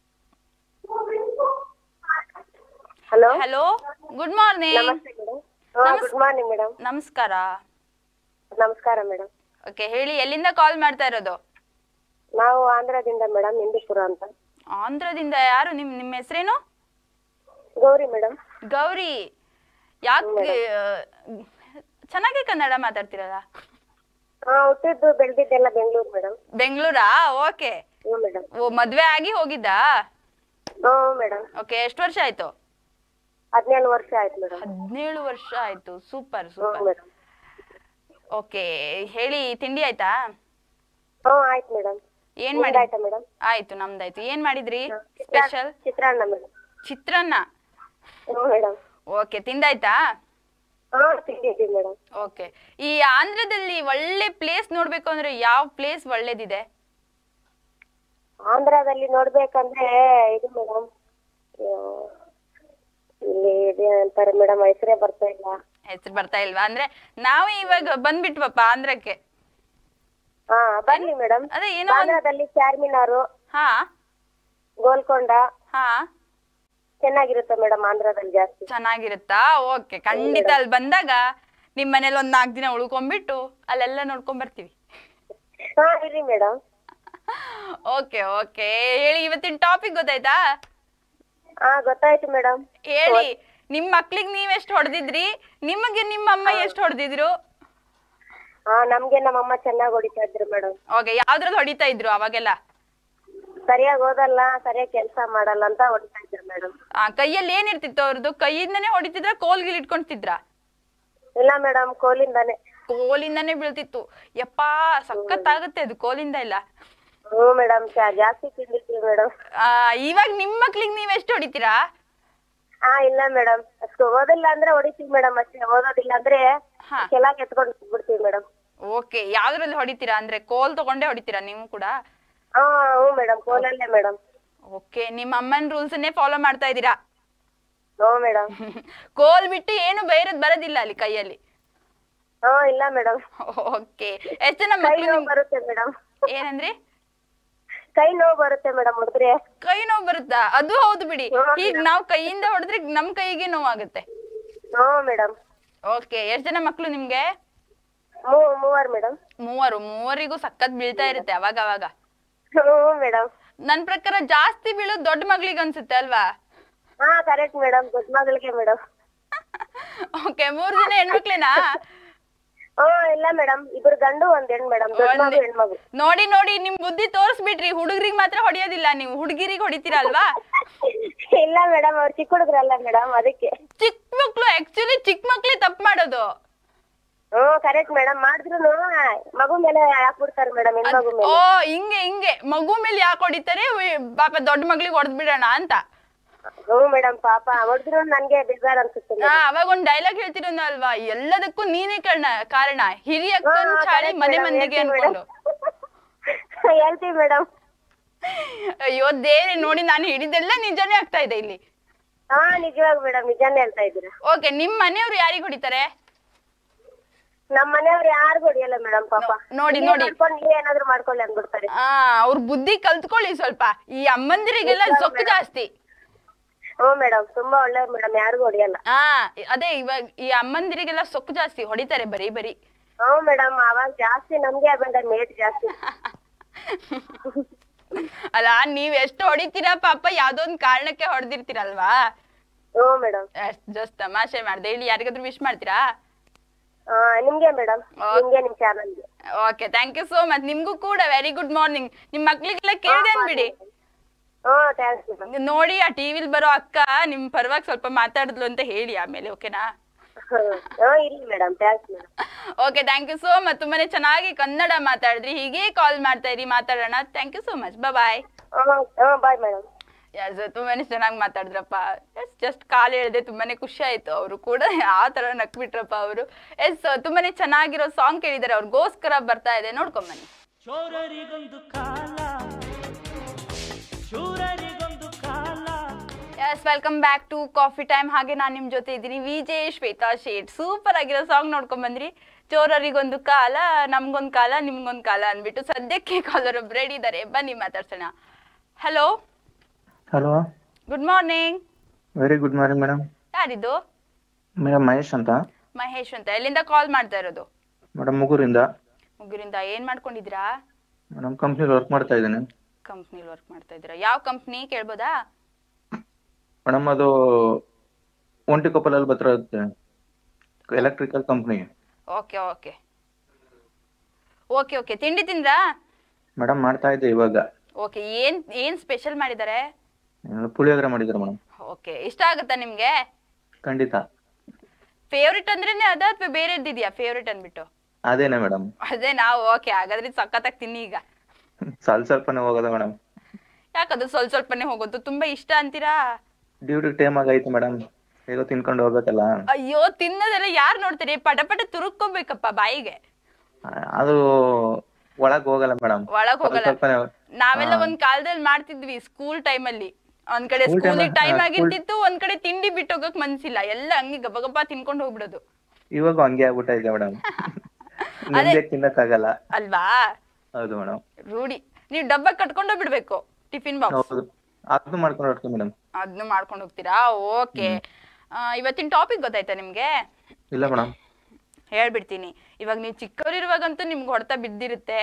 hello hello good morning ನಮಸ್ತೆ ಮೇಡಮ್ ಗುಡ್ ಮಾರ್ನಿಂಗ್ ಮೇಡಮ್ ನಮಸ್ಕಾರ ನಮಸ್ಕಾರ ಮೇಡಮ್ ಓಕೆ ಹೇಳಿ ಎಲ್ಲಿಂದ ಕಾಲ್ ಮಾಡ್ತಾ ಇರೋದು ನಾವು ಆಂಧ್ರದಿಂದ ಮೇಡಮ್ ಇಂದಿಪುರ ಅಂತ ಆಂಧ್ರದಿಂದ ಯಾರು ನಿಮ್ ನಿಮ್ಮ ಹೆಸರೇನು ಗೌರಿ ಮೇಡಮ್ ಗೌರಿ ಯಾಕೆ ಚೆನ್ನಾಗಿ ಕನ್ನಡ ಮಾತಾಡ್ತಿರಲ್ಲ ಹಾ ಹುಟ್ಟಿದ್ದು ಬೆಳೆದಿದ್ದೆಲ್ಲ ಬೆಂಗಳೂರು ಮೇಡಮ್ ಬೆಂಗಳೂರಾ ಓಕೆ ಹ್ಞೂ ಮೇಡಮ್ ಓ ಮದ್ವೆ ಆಗಿ ಹೋಗಿದ್ದಾ ಹ್ಞೂ ಮೇಡಮ್ ಓಕೆ ಎಷ್ಟು ವರ್ಷ ಆಯ್ತು ಹದಿನೇಳು ವರ್ಷ ಆಯ್ತು ಮೇಡಮ್ ಹದಿನೇಳು ವರ್ಷ ಆಯ್ತು ಸೂಪರ್ ಹ್ಞೂ ಸೂಪರ್ ಮೇಡಮ್ ಓಕೆ ಹೇಳಿ ತಿಂಡಿ ಆಯ್ತಾ ಹ್ಞೂ ಆಯ್ತು ಮೇಡಮ್ ಏನ್ ನಿಮ್ದು ಮಾಡಿ ಆಯ್ತಾ ಮೇಡಮ್ ಆಯ್ತು ನಮ್ದಾಯ್ತು ಏನ್ ಮಾಡಿದ್ರಿ ಸ್ಪೆಷಲ್ ಚಿತ್ರಾನ್ನ ಮೇಡಮ್ ಚಿತ್ರಾನ್ನ ಹ್ಞೂ ಮೇಡಮ್ ಓಕೆ ತಿಂದಾಯ್ತಾ ಹಾ ತಿಂದಿದ್ದೀವಿ ಮೇಡಮ್ ಓಕೆ ಈ ಆಂಧ್ರದಲ್ಲಿ ಒಳ್ಳೆ ಪ್ಲೇಸ್ ನೋಡ್ಬೇಕು ಅಂದ್ರೆ ಯಾವ ಪ್ಲೇಸ್ ಒಳ್ಳೇದಿದೆ ಆಂಧ್ರದಲ್ಲಿ ನೋಡ್ಬೇಕಂದ್ರೆ ಇದು ಮೇಡಮ್ ಇಲ್ಲಿ ಇದೆ ಅಂತಾರೆ ಮೇಡಮ್ ಹೆಸರೇ ಬರ್ತಾ ಇಲ್ಲ ಹೆಸರು ಬರ್ತಾ ಇಲ್ವಾ ಅಂದ್ರೆ ನಾವೇ ಇವಾಗ ಬಂದ್ಬಿಟ್ವಪ್ಪ ಆಂಧ್ರಕ್ಕೆ ಹಾ ಬನ್ನಿ ಮೇಡಮ್ ಅದೇ ಏನೋ ಒಂದ್- ಆಂಧ್ರದಲ್ಲಿ ಚಾರ್ಮಿನಾರು ಹಾ ಗೋಲ್ಕೊಂಡ ಹಾ ಚೆನ್ನಾಗಿರುತ್ತೆ ಮೇಡಮ್ ಆಂಧ್ರದಲ್ಲಿ ಜಾಸ್ತಿ ಚೆನ್ನಾಗಿರುತ್ತಾ ಓಕೆ ಖಂಡಿತ ಅಲ್ಲಿ ಬಂದಾಗ ನಿಮ್ ಮನೇಲಿ ಒಂದ್ ನಾಲ್ಕು ದಿನ ಉಳ್ಕೊಂಡ್ಬಿಟ್ಟು ಅಲ್ಲೆಲ್ಲ ನೋಡ್ಕೊಂಡ್ ಬರ್ತೀವಿ ಹಾ ಇರಿ ಮೇಡಮ್ ಓಕೆ ಓಕೆ ಹೇಳಿ ಇವತ್ತಿನ ಟಾಪಿಕ್ ಗೊತ್ತಾಯ್ತಾ ಹಾ ಗೊತ್ತಾಯ್ತು ಮೇಡಮ್ ಹೇಳಿ ನಿಮ್ ಮಕ್ಳಿಗ್ ನೀವ್ ಎಷ್ಟ್ ಹೊಡೆದಿದ್ರಿ ನಿಮಗೆ ನಿಮ್ಮ ಅಮ್ಮ ಎಷ್ಟ್ ಹೊಡೆದಿದ್ರು ಹಾ ನಮ್ಗೆ ನಮ್ಮಮ್ಮ ಚೆನ್ನಾಗಿ ಹೊಡಿತಾ ಇದ್ರು ಮೇಡಮ್ ಓಕೆ ಯಾವ್ದ್ರಲ್ಲಿ ಹೊಡಿತಾ ಇದ್ರು ಅವಾಗೆಲ್ಲ ಸರಿಯಾಗಿ ಓದಲ್ಲ ಸರಿಯಾಗಿ ಕೆಲಸ ಮಾಡಲ್ಲ ಅಂತ ಹೊಡಿತಾ ಇದ್ರು ಮೇಡಮ್ ಆ ಕೈಯಲ್ಲಿ ಏನಿರ್ತಿತ್ತು ಅವ್ರದ್ದು ಕೈಯಿಂದನೇ ಹೊಡಿತಿದ್ರ ಕೋಲ್ಗಿಲ್ ಇಟ್ಕೊಂತಿದ್ರ ಇಲ್ಲ ಮೇಡಮ್ ಕೋಲಿಂದಾನೆ ಕೋಲಿಂದಾನೇ ಬೀಳ್ತಿತ್ತು ಯಪ್ಪಾ ಸಖತ್ತಾಗುತ್ತೆ ಅದು ಕೋಲಿಂದ ಇಲ್ಲ ಹ್ಞೂ ಮೇಡಮ್ ಜಾಸ್ತಿ ತಿಂದಿದ್ವಿ ಮೇಡಮ್ ಆ, ಇವಾಗ ನಿಮ್ ಮಕ್ಳಿಗ್ ನೀವ್ ಎಷ್ಟ್ ಹೊಡಿತೀರಾ ಹಾ ಇಲ್ಲ ಮೇಡಮ್ ಅಷ್ಟು ಓದಿಲ್ಲ ಅಂದ್ರೆ ಹೊಡಿತೀವಿ ಮೇಡಮ್ ಅಷ್ಟೇ ಓದೋದಿಲ್ಲ ಅಂದ್ರೆ ಹಾ. ಕೆಳಗೆ ಎತ್ಕೊಂಡು ಬಿಡ್ತೀವಿ ಮೇಡಮ್ ಓಕೆ ಯಾವ್ದ್ರಲ್ಲಿ ಹೊಡಿತೀರಾ ಅಂದ್ರೆ ಕೋಲ್ ತಗೊಂಡೇ ಹೊಡಿತೀರಾ ನೀವು ಕೂಡ ಹಾ ಹ್ಞೂ ಮೇಡಮ್ ಕೋಲಲ್ಲೇ ಮೇಡಮ್ ಓಕೆ ನಿಮ್ಮ ಅಮ್ಮನ ರೂಲ್ಸನ್ನೇ ಫಾಲೋ ಮಾಡ್ತಾ ಇದ್ದೀರಾ ಹ್ಞೂ ಮೇಡಮ್ ಕೋಲ್ ಬಿಟ್ಟು ಏನು ಬೇರೆದ್ ಬರೋದಿಲ್ಲ ಅಲ್ಲಿ ಕೈಯಲ್ಲಿ ಹಾ ಇಲ್ಲ ಮೇಡಮ್ ಓಕೆ ಎಷ್ಟ್ ಜನ ಕೈ ಮಕ್ಳು ನೋವು ನಿಮ್ ಬರುತ್ತೆ ಮೇಡಮ್ ಏನಂದ್ರಿ ಕೈ ನೋವು ಬರುತ್ತೆ ಮೇಡಮ್ ಹೊಡೆದ್ರೆ ಕೈ ನೋವು ಬರುತ್ತಾ ಅದು ಹೌದು ಬಿಡಿ ಈಗ ನಾವ್ ಕೈಯಿಂದ ಹೊಡೆದ್ರೆ ನಮ್ ಕೈಗೆ ನೋವಾಗುತ್ತೆ ಹ್ಞೂ ಮೇಡಮ್ ಓಕೆ ಎಷ್ಟ್ ಜನ ಮಕ್ಳು ನಿಮ್ಗೆ ಮೂ ಮೂವರು ಮೇಡಮ್ ಮೂವರು ಮೂವರಿಗೂ ಸಖತ್ ಬೀಳ್ತಾ ಇರುತ್ತೆ ಅವಾಗ ಅವಾಗ ಹ್ಞೂ ಮೇಡಮ್ ನನ್ ಪ್ರಕಾರ ಜಾಸ್ತಿ ಬೀಳೋದು ದೊಡ್ಡ ಮಗ್ಳಿಗೆ ಅನ್ಸುತ್ತೆ ಅಲ್ವಾ ಹಾ ಕರೆಕ್ಟ್ ಮೇಡಮ್ ದೊಡ್ಡ ಮಗಳಿಗೆ ಮೇಡಮ್ ಓಕೆ ಮೂರ್ ಜನ ಹೆಣ್ಮಕ್ಳೇನಾ ಹ್ಞೂ ಇಲ್ಲ ಮೇಡಮ್ ಇಬ್ರು ಗಂಡು ಒಂದ್ ಹೆಣ್ಣು ಮೇಡಮ್ ದೊಡ್ಡ ಮಗು ಒಂದೇ- ಹೆಣ್ಮಗು ನೋಡಿ ನೋಡಿ ನಿಮ್ ಬುದ್ಧಿ ತೋರಿಸ್ಬಿಟ್ರಿ ಹುಡುಗರಿಗೆ ಮಾತ್ರ ಹೊಡಿಯೋದಿಲ್ಲ ನೀವು ಹುಡುಗಿರಿಗೆ ಹೊಡಿತೀರಾ ಅಲ್ವಾ ಇಲ್ಲ ಮೇಡಮ್ ಅವ್ರು ಚಿಕ್ಕ ಹುಡುಗ್ರಲ್ಲ ಮೇಡಮ್ ಅದಕ್ಕೆ ಚಿಕ್ಕ ಮಕ್ಳು ಆಕ್ಚುಲಿ ಚಿಕ್ಕ ಮಕ್ಳೇ ತಪ್ಪು ಮಾಡೋದು ಹ್ಞೂ ಕರೆಕ್ಟ್ ಮೇಡಮ್ ಮಾಡಿದ್ರು ಮಗು ಮೇಲೆ ಹಾಕ್ಬಿಡ್ತಾರೆ ಮೇಡಮ್ ಹೆಣ್ಮಗು ಓ ಮೇಲೆ ಹಿಂಗೆ ಹಿಂಗೆ ಮಗು ಮೇಲೆ ಯಾಕೆ ಹೊಡಿತಾರೆ ಉಯ್, ಪಾಪ ದೊಡ್ಡ ಮಗ್ಳಿಗೆ ಹೊಡೆದ್ ಬಿಡೋಣ ಅಂತ ಹ್ಞೂ ಮೇಡಮ್ ಪಾಪ ಹೊಡೆದ್ರು ನನ್ಗೆ ಬೇಜಾರ್ ಅನ್ಸುತ್ತೆ ಹಾ ಅವಾಗ ಒಂದ್ ಡೈಲಾಗ್ ಹೇಳ್ತಿರೋನು ಅಲ್ವಾ ಎಲ್ಲದಕ್ಕೂ ನೀನೇ ಕಾರಣ ಕಾರಣ ಹಿರಿಯ ಹಾ, ಚಾಳಿ correct ಮನೆ madam, ಮಂದಿಗೆ ಹೇಳ್ತೀವಿ ಅನ್ಕೊಂಡು madam. ಹೇಳ್ತೀವಿ ಮೇಡಮ್ ಅಯ್ಯೋ ದೇವ್ರೆ ನೋಡಿ ನಾನು ಹಿಡಿದೆಲ್ಲ ನಿಜಾನೇ ಆಗ್ತಾ ಇದೆ ಇಲ್ಲಿ ಹಾ ನಿಜವಾಗ ಮೇಡಮ್ ನಿಜಾನೇ ಹೇಳ್ತಾ ಇದ್ದೀರಾ ಓಕೆ ನಿಮ್ ಮನೆಯವ್ರು ಯಾರಿಗ್ ಹೊಡಿತಾರೆ ನಮ್ ಮನೆಯವ್ರು ಯಾರಿಗೂ ಹೊಡಿಯಲ್ಲ ಮೇಡಮ್ ಪಾಪ ನೋಡಿ, ನೀವೇ ನೋಡಿ. ಮಾಡ್ಕೊಂಡು ನೀವೇ ಏನಾದ್ರು ಮಾಡ್ಕೊಳ್ಳಿ ಅಂದ್ಬಿಡ್ತಾರೆ ಆ ಅವ್ರ ಬುದ್ಧಿ ಕಲ್ತ್ಕೊಳ್ಳಿ ಸ್ವಲ್ಪ ಈ ಅಮ್ಮಂದಿರಿಗೆಲ್ಲ ಸೊಕ್ಕು ಜಾಸ್ತಿ ಹ್ಞೂ ಮೇಡಮ್ ತುಂಬಾ ಒಳ್ಳೆಯವ್ರು ಮೇಡಮ್ ಯಾರಿಗೂ ಹೊಡಿಯಲ್ಲ ಆ ಅದೇ ಇವಾಗ ಈ ಅಮ್ಮಂದಿರಿಗೆಲ್ಲ ಸೊಕ್ಕು ಜಾಸ್ತಿ ಹೊಡಿತಾರೆ ಬರೀ ಬರೀ ಹ್ಞೂ ಮೇಡಮ್ ಅವಾಗ ಜಾಸ್ತಿ ನಮ್ಗೆ ಬಂದ ಮೇಟ್ ಜಾಸ್ತಿ ಅಲ್ಲ ನೀವ್ ಎಷ್ಟು ಹೊಡಿತೀರಾ ಪಾಪ ಯಾವ್ದೋ ಒಂದ್ ಕಾರಣಕ್ಕೆ ಹೊಡೆದಿರ್ತೀರಲ್ವಾ ಹ್ಞೂ ಮೇಡಮ್ ಜಸ್ಟ್ ತಮಾಷೆ ಮಾಡ್ದೆ ಇಲ್ಲಿ ಯಾರಿಗಾದ್ರೂ ವಿಶ್ ಮಾಡ್ತೀರಾ ನಿಮ್ಗೆ ಮೇಡಮ್ Okay. ನಿಮ್ಗೆ ನಿಮ್ ಚಾನಲ್ಗೆ okay thank you so much ನಿಮ್ಗೂ ಕೂಡ ವೆರಿ ಗುಡ್ ಮಾರ್ನಿಂಗ್ ನಿಮ್ ಮಕ್ಳಿಗೆಲ್ಲ ಕೇಳ್ದೆ ಅನ್ಬಿಡಿ ಹಾ ಥ್ಯಾಂಕ್ಸ್ ಮೇಡಮ್ ನೋಡಿ ಆ ಟಿವಿಲ್ ಬರೋ ಅಕ್ಕ ನಿಮ್ ಪರವಾಗಿ ಸ್ವಲ್ಪ ಮಾತಾಡಿದ್ಲು ಅಂತ ಹೇಳಿ ಆಮೇಲೆ ಓಕೆನಾ ಹಾ ಇರ್ಲಿ madam thanks madam okay thank you so much ತುಂಬಾನೇ ಚೆನ್ನಾಗಿ ಕನ್ನಡ ಮಾತಾಡಿದ್ರಿ ಹೀಗೆ ಕಾಲ್ ಮಾಡ್ತಾ ಇರಿ ಮಾತಾಡೋಣ thank you so much bye ಹಾ ಹಾ ಬಾಯ್ ಮೇಡಮ್ ಎಸ್ ತುಂಬಾನೇ ಚೆನ್ನಾಗಿ ಮಾತಾಡಿದ್ರಪ್ಪ ಎಸ್ ಜಸ್ಟ್ ಕಾಲ್ ಹೇಳಿದೆ ತುಂಬಾನೇ ಖುಷಿ ಆಯ್ತು ಅವರು ಕೂಡ ಆ ತರ ನಕ್ಬಿಟ್ರಪ್ಪ ಅವರು ಎಸ್ ತುಂಬಾನೇ ಚೆನ್ನಾಗಿರೋ ಸಾಂಗ್ ಕೇಳಿದ್ದಾರೆ ಅವ್ರಿಗೋಸ್ಕರ ಬರ್ತಾ ಇದೆ ನೋಡ್ಕೊಂಬನ್ನಿ ಚೋರರಿಗೊಂದು ಕಾಲ ಶೂರರಿಗೊಂದು ಕಾಲ yes welcome back to coffee time ಹಾಗೆ ನಾನು ನಿಮ್ಮ ಜೊತೆ ಇದ್ದೀನಿ ವಿಜಯ್ ಶ್ವೇತಾ ಶೇಟ್ ಸೂಪರ್ ಆಗಿರೋ ಸಾಂಗ್ ನೋಡ್ಕೊಂಡ್ ಬಂದ್ರಿ ಚೋರರಿಗೊಂದು ಕಾಲ ನಮ್ಗೊಂದು ಕಾಲ ನಿಮ್ಗೊಂದು ಕಾಲ ಅಂದ್ಬಿಟ್ಟು ಸದ್ಯಕ್ಕೆ ಕಾಲರ್ ಒಬ್ರು ರೆಡಿ ಇದ್ದಾರೆ ಬನ್ನಿ ಮಾತಾಡ್ಸೋಣ hello hello good morning very good morning madam ಯಾರಿದು ಮೇಡಮ್ ಮಹೇಶ್ ಅಂತ ಮಹೇಶ್ ಅಂತ ಎಲ್ಲಿಂದ ಕಾಲ್ ಮಾಡ್ತಾ ಇರೋದು ಮೇಡಮ್ ಮುಗುರಿಂದ ಮುಗ್ಗುರಿಂದ ಏನ್ ಮಾಡ್ಕೊಂಡಿದ್ದೀರಾ ಮೇಡಮ್ ಕಂಪ್ನಿಲಿ ವರ್ಕ್ ಮಾಡ್ತಾ ಇದ್ದೀನಿ ಕಂಪ್ನಿಲಿ ವರ್ಕ್ ಮಾಡ್ತಾ ಇದ್ದೀರಾ ಯಾವ ಕಂಪ್ನಿ ಕೇಳ್ಬೋದಾ ಮೇಡಮ್ ಅದು ಒಂಟಿ ಕೊಪ್ಪಲಲ್ಲಿ ಬರ್ತಾ ಇರುತ್ತೆ electrical company okay okay okay okay ತಿಂಡಿ ತಿಂದ್ರಾ ಮೇಡಮ್ ಮಾಡ್ತಾ ಇದ್ದೆ ಇವಾಗ ಓಕೆ ಏನ್ ಏನ್ ಸ್ಪೆಷಲ್ ಮಾಡಿದ್ದಾರೆ ಏನಾದ್ರು ಪುಳಿಯೋಗರೆ ಮಾಡಿದ್ದಾರೆ ಮೇಡಮ್ ಓಕೆ ಇಷ್ಟ ಆಗುತ್ತಾ ನಿಮ್ಗೆ ಖಂಡಿತ ಫೇವ್ರೇಟ್ ಅಂದ್ರೇನೆ ಅದ ಅಥವಾ ಬೇರೆದ್ದಿದ್ಯಾ ಫೇವ್ರೇಟ್ ಅಂದ್ಬಿಟ್ಟು ಅದೇನೆ ಮೇಡಮ್ ಅದೇ ನಾವು ಓಕೆ ಹಾಗಾದ್ರೆ ಸಖತ್ತಾಗಿ ತಿನ್ನಿ ಈಗ ಸ್ವಲ್ಪ ಸ್ವಲ್ಪನೇ ಹೋಗೋದು ಮೇಡಮ್ ಯಾಕದು ಸ್ವಲ್ಪ ಸ್ವಲ್ಪನೇ ಹೋಗೋದು ತುಂಬಾ ಇಷ್ಟ ಅಂತೀರಾ ಡ್ಯೂಟಿ ಟೈಮ್ ಆಗೈತೆ ಮೇಡಮ್ ಹೇಗೋ ತಿನ್ಕೊಂಡು ಹೋಗ್ಬೇಕಲ್ಲ ಅಯ್ಯೋ ತಿನ್ನೋದೆಲ್ಲ ಯಾರು ನೋಡ್ತಾರೆ ಪಟ ಪಟ ತುರುಕ್ಕೋಬೇಕಪ್ಪ ಬಾಯಿಗೆ ಆ- ಅದು ಒಳಗ್ ಹೋಗಲ್ಲ ಮೇಡಮ್ ಒಳಗ್ ಹೋಗಲ್ಲ ಸ್ವಲ್ಪನೇ ನಾವೆಲ್ಲ ಹಾ. ಒಂದ್ ಕಾಲದಲ್ಲಿ ಮಾಡ್ತಿದ್ವಿ ಸ್ಕೂಲ್ ಟೈಮ್ ಅಲ್ಲಿ ಒಂದ್ ಕಡೆ School time ಸ್ಕೂಲಿಗೆ ಅಲ್ಲಿ- ಟೈಮ್ ಹಾ, ಆಗಿರ್ತಿತ್ತು ಒಂದ್ ಕಡೆ ತಿಂಡಿ ಬಿಟ್ಟು ಹೋಗಕ್ ಮನ್ಸಿಲ್ಲ ಎಲ್ಲ ಹಂಗೆ ಗಬ ಗಬ ತಿನ್ಕೊಂಡು ಹೋಗ್ಬಿಡೋದು ಇವಾಗ ಹಂಗೆ ಆಗ್ಬಿಟ್ಟೈತೆ ಮೇಡಮ್ ನಿಮ್ಗೆ ತಿನ್ನಕ್ಕಾಗಲ್ಲ ಅಲ್ವಾ ಹೌದು ಮೇಡಮ್ ರೂಢಿ ನೀವ್ ಡಬ್ಬ ಕಟ್ಕೊಂಡು ಬಿಡ್ಬೇಕು ಟಿಫಿನ್ ಬಾಕ್ಸ್ ಹೌದು ಅದು ಮಾಡ್ಕೊಂಡು ಹೊರಡ್ತೀವಿ ಮೇಡಮ್ ಅದನ್ನು ಮಾಡ್ಕೊಂಡು ಹೋಗ್ತೀರಾ ಓಕೆ ಇವತ್ತಿನ ಟಾಪಿಕ್ ಗೊತ್ತಾಯ್ತಾ ನಿಮ್ಗೆ ಇಲ್ಲ ಮೇಡಮ್ ಹೇಳ್ಬಿಡ್ತೀನಿ ಇವಾಗ ನೀವು ಚಿಕ್ಕವರಿರುವಾಗಂತೂ ನಿಮ್ಗೆ ಹೊಡೆತ ಬಿದ್ದಿರುತ್ತೆ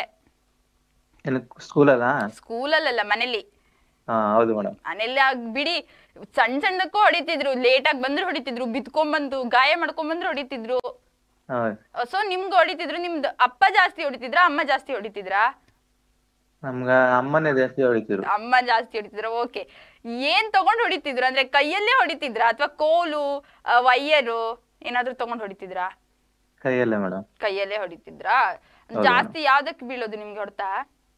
ಏನು ಸ್ಕೂಲಲ್ಲ ಸ್ಕೂಲಲ್ಲ ಮನೇಲಿ ಹಾ ಹೌದು ಮೇಡಮ್ ಮನೇಲಿ ಆಗ್ ಬಿಡಿ ಸಣ್ಣ ಸಣ್ಣದಕ್ಕೂ ಹೊಡಿತಿದ್ರು ಲೇಟ್ ಆಗಿ ಬಂದ್ರೆ ಹೊಡಿತಿದ್ರು ಬಿದ್ಕೊಂಬಂದು ಗಾಯ ಮಾಡ್ಕೊಂಬಂದ್ರೆ ಹೊಡಿತಿದ್ರು ಹೌದು ಸೊ ನಿಮ್ಗೆ ಹೊಡಿತಿದ್ರು ನಿಮ್ದು ಅಪ್ಪ ಜಾಸ್ತಿ ಹೊಡಿತಿದ್ರಾ ಅಮ್ಮ ಜಾಸ್ತಿ ಹೊಡಿತಿದ್ರಾ ನಮ್ಗ ಅಮ್ಮನೇ ಜಾಸ್ತಿ ಹೊಡಿತಿರು ಅಮ್ಮ ಜಾಸ್ತಿ ಹೊಡಿತಿದ್ರ ಓಕೆ ಏನ್ ತಗೊಂಡ್ ಹೊಡಿತಿದ್ರು ಅಂದ್ರೆ ಕೈಯಲ್ಲೇ ಹೊಡಿತಿದ್ರ ಅಥವಾ ಕೋಲು ವೈಯರು ಏನಾದ್ರೂ ತಗೊಂಡ್ ಹೊಡಿತಿದ್ರಾ ಕೈಯಲ್ಲೇ ಮೇಡಮ್ ಕೈಯಲ್ಲೇ ಹೊಡಿತಿದ್ರಾ ಹೌದು ಜಾಸ್ತಿ ಯಾವ್ದಕ್ ಬೀಳೋದು ನಿಮ್ಗೆ ಹೊಡ್ತಾ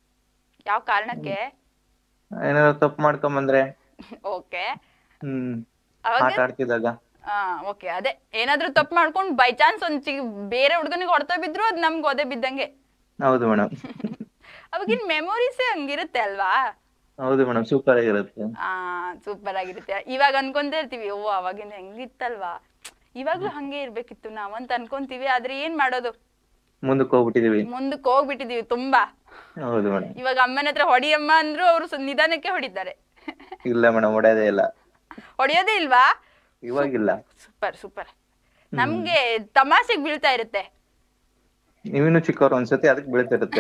ಯಾವ ಕಾರಣಕ್ಕೆ ಏನಾದ್ರು ತಪ್ಪು ಮಾಡ್ಕೊಂಬಂದ್ರೆ ಓಕೆ ಹ್ಮ್ ಅವಾಗ ಆಟ ಆಡ್ತಿದ್ದಾಗ ಹಾ ಓಕೆ ಅದೇ ಏನಾದ್ರೂ ತಪ್ಪು ಮಾಡ್ಕೊಂಡು ಬೈ ಚಾನ್ಸ್ ಒಂದ್ ಚಿ ಬೇರೆ ಹುಡುಗನಿಗೆ ಹೊಡ್ತಾ ಬಿದ್ರು ಅದ್ ನಮ್ಗೆ ಒದೆ ಬಿದ್ದಂಗೆ ಹೌದು ಮೇಡಮ್ ಅವಾಗಿನ ಮೆಮೊರೀಸೇ ಹಂಗಿರುತ್ತೆ ಅಲ್ವಾ ಹೌದು ಮೇಡಮ್ ಸೂಪರ್ ಆಗಿರುತ್ತೆ ಆ ಸೂಪರ್ ಆಗಿರುತ್ತೆ ಇವಾಗ ಅನ್ಕೊಂತ ಇರ್ತೀವಿ ಓ ಅವಾಗಿಂದ ಹೆಂಗಿತ್ತಲ್ವಾ ಇವಾಗ್ಲೂ ಹಂಗೆ ಇರ್ಬೇಕಿತ್ತು ನಾವ್ ಅಂತ ಅನ್ಕೊಂತೀವಿ ಆದ್ರೆ ಏನ್ ಮಾಡೋದು ಮುಂದಕ್ಕೆ ಹೋಗ್ಬಿಟ್ಟಿದೀವಿ ಮುಂದಕ್ಕೆ ಹೋಗ್ಬಿಟ್ಟಿದೀವಿ ತುಂಬಾ ಹೌದು ಮೇಡಮ್ ಇವಾಗ ಅಮ್ಮನ ಹತ್ರ ಹೊಡಿಯಮ್ಮ ಅಂದ್ರು ಅವರು ನಿಧಾನಕ್ಕೆ ಹೊಡಿತಾರೆ ಇಲ್ಲ ಮೇಡಮ್ ಹೊಡೆಯೋದೇ ಇಲ್ಲ ಹೊಡಿಯೋದೇ ಇಲ್ವಾ ಇವಾಗಿಲ್ಲ ಸೂಪರ್ ಸೂಪರ್ ನಮ್ಗೆ ತಮಾಷೆಗೆ ಬೀಳ್ತಾ ಇರುತ್ತೆ ನೀವಿನ್ನು ಚಿಕ್ಕವ್ರು ಒಂದ್ಸತಿ ಅದಕ್ಕೆ ಬೀಳ್ತಿರುತ್ತೆ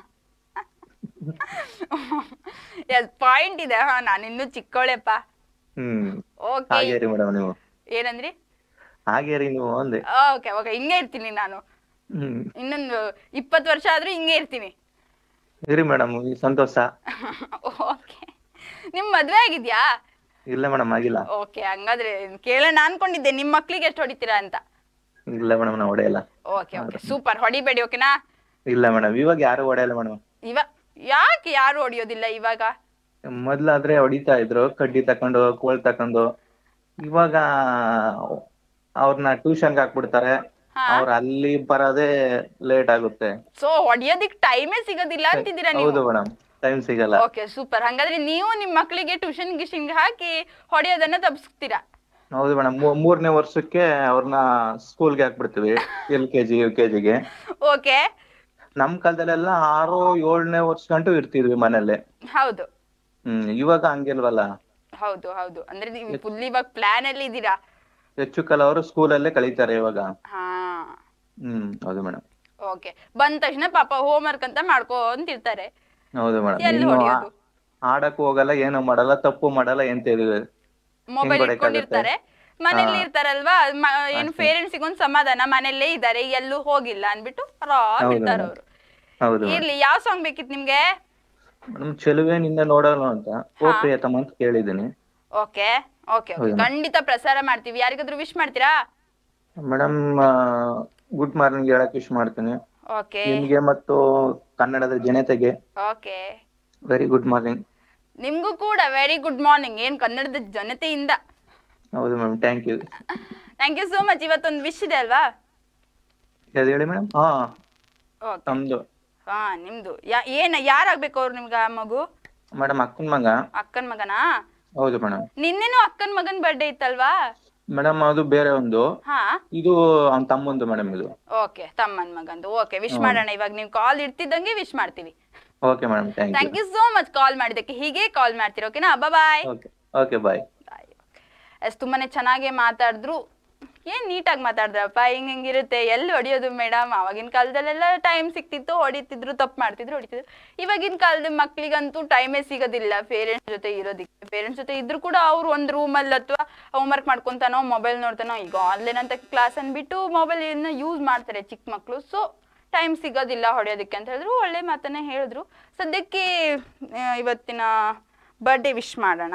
ಪಾಯಿಂಟ್ ಇದೆ ಹಾ ನಾನು ಇನ್ನೂ ಚಿಕ್ಕವಳೆಪ್ಪ ಹ್ಮ್ ಓಕೆ ಹಾಗೆ ರೀ ಮೇಡಮ್ ನೀವು ಏನಂದ್ರಿ ಹಾಗೆ ರೀ ನೀವು ಅಂದೆ ಓಕೆ ಓಕೆ ಹಿಂಗೆ ಇರ್ತೀನಿ ನಾನು ಹ್ಮ್ ಇನ್ನೊಂದು ಇಪ್ಪತ್ತು ವರ್ಷ ಆದ್ರೂ ಹಿಂಗೆ ಇರ್ತೀನಿ ಇರಿ ಮೇಡಮ್ ಸಂತೋಷ ಓಕೆ ನಿಮ್ ಮದ್ವೆ ಆಗಿದ್ಯಾ ಇಲ್ಲ ಮೇಡಮ್ ಆಗಿಲ್ಲ ಓಕೆ ಹಂಗಾದ್ರೆ ಕೇಳೋಣ ಅನ್ಕೊಂಡಿದ್ದೆ ನಿಮ್ ಮಕ್ಳಿಗೆ ಎಷ್ಟು ಹೊಡಿತೀರಾ ಅಂತ ಇಲ್ಲ ಮೇಡಮ್ ನಾವು ಹೊಡೆಯಲ್ಲ ಓಕೆ ಓಕೆ ಸೂಪರ್ ಹೊಡಿಬೇಡಿ ಓಕೆನಾ ಇಲ್ಲ ಮೇಡಮ್ ಇವಾಗ ಯಾರು ಹೊಡೆಯಲ್ಲ ಮೇಡಮ್ ಇವ ಯಾಕೆ ಯಾರು ಹೊಡಿಯೋದಿಲ್ಲ ಇವಾಗ ಮೊದ್ಲಾದ್ರೆ ಹೊಡಿತಾ ಇದ್ರು ಕಡ್ಡಿ ತಕೊಂಡು ಕೋಲ್ ತಕೊಂಡು ಇವಾಗ ಅವ್ರನ್ನ ಟ್ಯೂಷನ್ಗೆ ಹಾಕ್ಬಿಡ್ತಾರೆ ಹಾ. ಅವ್ರ ಅಲ್ಲಿ ಬರೋದೇ ಲೇಟ್ ಆಗುತ್ತೆ ಸೊ ಹೊಡಿಯೋದಿಕ್ ಟೈಮೇ ಸಿಗೋದಿಲ್ಲ ಅಂತಿದ್ದೀರಾ ಹೌದು ನೀವು ಮೇಡಮ್ ಟೈಮ್ ಸಿಗಲ್ಲ ಓಕೆ ಸೂಪರ್ ಹಂಗಾದ್ರೆ ನೀವು ನಿಮ್ ಮಕ್ಳಿಗೆ ಟ್ಯೂಷನ್ ಗಿಷನ್ ಹಾಕಿ ಹೊಡಿಯೋದನ್ನ ತಪ್ಪಿಸ್ತೀರಾ ಹೌದು ಮೇಡಮ್ ಮೂರನೇ ವರ್ಷಕ್ಕೆ ಅವ್ರನ್ನ ಸ್ಕೂಲ್ಗೆ ಹಾಕ್ಬಿಡ್ತೀವಿ L K G U K ಜಿಗೆ ಓಕೆ ನಮ್ ಕಾಲದಲ್ಲೆಲ್ಲ ಆರು ಏಳನೇ ವರ್ಷ ಗಂಟು ಇರ್ತಿದ್ವಿ ಮನೇಲಿ ಹೌದು ಹ್ಮ್ ಇವಾಗ ಹಂಗಿಲ್ವಲ್ಲ ಹೌದು ಹೌದು ಅಂದ್ರೆ ನೀವು ಫುಲ್ ಇವಾಗ ಪ್ಲಾನ್ ಅಲ್ಲಿ ಇದ್ದೀರಾ ಹೆಚ್ಚು ಕೆಲವರು ಸ್ಕೂಲಲ್ಲೇ ಕಳೀತಾರೆ ಇವಾಗ ಹಾ ಹ್ಮ್ ಹೌದು ಮೇಡಮ್ ಓಕೆ ಬಂದ ತಕ್ಷಣ ಪಾಪ ಹೋಮ್ವರ್ಕ್ ಅಂತ ಮಾಡ್ಕೊಂತಿರ್ತಾರೆ ಹೌದು ಮೇಡಮ್ ಎಲ್ಲಿ ಇನ್ನು ಹೊಡಿಯೋದು? ಆ- ಆಡಕ್ ಹೋಗಲ್ಲ ಏನು ಮಾಡಲ್ಲ ತಪ್ಪು ಮಾಡಲ್ಲ ಏನ್ ತಿಳಿದ ಮೊಬೈಲ್ ಹೊಡೆಯಕ್ಕಾಗತ್ತೆ? ಇಟ್ಕೊಂಡಿರ್ತಾರೆ ಮನೇಲಿ ಹಾ. ಇರ್ತಾರಲ್ವಾ ಮ- ಏನು ಅಷ್ಟೇ. ಪೇರೆಂಟ್ಸಿಗೆ ಒಂದ್ ಸಮಾಧಾನ ಮನೇಲೇ ಇದ್ದಾರೆ ಎಲ್ಲೂ ಹೋಗಿಲ್ಲ ಅನ್ಬಿಟ್ಟು ಆರಾಮ್ ಹೌದು ಇರ್ತಾರ madam. ಅವರು ಹೌದು ಇರ್ಲಿ ಯಾವ ಸಾಂಗ್ ಬೇಕಿತ್ತು ನಿಮ್ಗೆ ಮೇಡಮ್ ಚೆಲುವೆ ನಿಂದ ನೋಡಲ್ಲ ಅಂತ ಓ ಹಾ. ಪ್ರಿಯತಮ ಅಂತ ಕೇಳಿದ್ದೀನಿ ಓಕೆ ಓಕೆ ಓಕೆ ಹೌದು. ಖಂಡಿತ ಪ್ರಸಾರ ಮಾಡ್ತೀವಿ ಯಾರಿಗಾದ್ರೂ ವಿಶ್ ಮಾಡ್ತೀರಾ ಮೇಡಮ್ ಗುಡ್ ಮಾರ್ನಿಂಗ್ ಹೇಳಕ್ ವಿಶ್ ಮಾಡ್ತೀನಿ ಓಕೆ ನಿಮ್ಗೆ ಮತ್ತು ಕನ್ನಡದ ಜನತೆಗೆ ಓಕೆ ವೆರಿ ಗುಡ್ ಮಾರ್ನಿಂಗ್ ನಿಮ್ಗೂ ಕೂಡ ವೆರಿ ಗುಡ್ ಮಾರ್ನಿಂಗ್ ಏನ್ ಕನ್ನಡದ ಜನತೆಯಿಂದ ಹೌದು ma'am thank you thank you so much ಇವತ್ತೊಂದು ವಿಶ್ ಇದೆ ಅಲ್ವಾ ಯಾವ್ದು ಹೇಳಿ ಮೇಡಮ್ ಹಾ ಓಕೆ ನಮ್ದು ಹಾ ನಿಮ್ದು ಯಾ- ಏನ ಯಾರಾಗ್ಬೇಕು ಅವ್ರು ನಿಮ್ಗ ಆ ಮಗು ಮೇಡಮ್ ಅಕ್ಕನ ಮಗ ಅಕ್ಕನ್ ಮಗನಾ ಹೌದು ಮೇಡಮ್ ನಿನ್ನೆನೂ ಅಕ್ಕನ್ ಮಗನ್ ಬರ್ಡೇ ಇತ್ತಲ್ವಾ ಮೇಡಮ್ ಅದು ಬೇರೆ ಒಂದು ಹಾ ಇದು ಅವ್ನ ತಮ್ಮಂದು ಮೇಡಮ್ ಇದು ಓಕೆ ತಮ್ಮನ್ ಮಗಂದು ಓಕೆ ವಿಶ್ ಹ್ಮ್. ಮಾಡೋಣ ಇವಾಗ ನೀವು ಕಾಲ್ ಇಡ್ತಿದ್ದಂಗೆ ವಿಶ್ ಮಾಡ್ತೀವಿ okay madam thank thank you you so much call ಮಾಡಿದ್ದಕ್ಕೆ ಹೀಗೆ ಕಾಲ್ ಮಾಡ್ತೀರಿ ಓಕೆನಾ bye okay okay bye bye yes ತುಂಬಾನೇ ಚೆನ್ನಾಗಿ ಮಾತಾಡಿದ್ರು ಏನ್ ನೀಟಾಗಿ ಮಾತಾಡಿದ್ರಪ್ಪ ಹಿಂಗ್ ಹಿಂಗಿರುತ್ತೆ ಎಲ್ಲಿ ಹೊಡಿಯೋದು ಮೇಡಮ್ ಆವಾಗಿನ ಕಾಲದಲ್ಲೆಲ್ಲ ಟೈಮ್ ಸಿಕ್ತಿತ್ತು ಹೊಡಿತಿದ್ರು ತಪ್ಪು ಮಾಡ್ತಿದ್ರು ಹೊಡಿತಿದ್ರು ಇವಾಗಿನ ಕಾಲದ ಮಕ್ಳಿಗಂತೂ ಟೈಮೇ ಸಿಗೋದಿಲ್ಲ ಪೇರೆಂಟ್ಸ್ ಜೊತೆ ಇರೋದಕ್ಕೆ ಪೇರೆಂಟ್ಸ್ ಜೊತೆ ಇದ್ರು ಕೂಡ ಅವ್ರು ಒಂದು ರೂಮಲ್ಲಿ ಅಥವಾ ಹೋಮ್ವರ್ಕ್ ಮಾಡ್ಕೊಂತಾನೋ ಮೊಬೈಲ್ ನೋಡ್ತಾನೋ ಈಗ ಆನ್ಲೈನ್ ಅಂತ ಕ್ಲಾಸ್ ಅಂದ್ಬಿಟ್ಟು ಮೊಬೈಲ್ ಯೂಸ್ ಮಾಡ್ತಾರೆ ಚಿಕ್ಕ ಮಕ್ಕಳು ಸೊ ಟೈಮ್ ಸಿಗೋದಿಲ್ಲ ಹೊಡೆಯೋದಕ್ಕೆ ಅಂತ ಹೇಳಿದ್ರು ಒಳ್ಳೆ ಮಾತನ್ನೇ ಹೇಳಿದ್ರು ಸದ್ಯಕ್ಕೆ ಆ, ಇವತ್ತಿನ ಬರ್ಡೇ ವಿಶ್ ಮಾಡೋಣ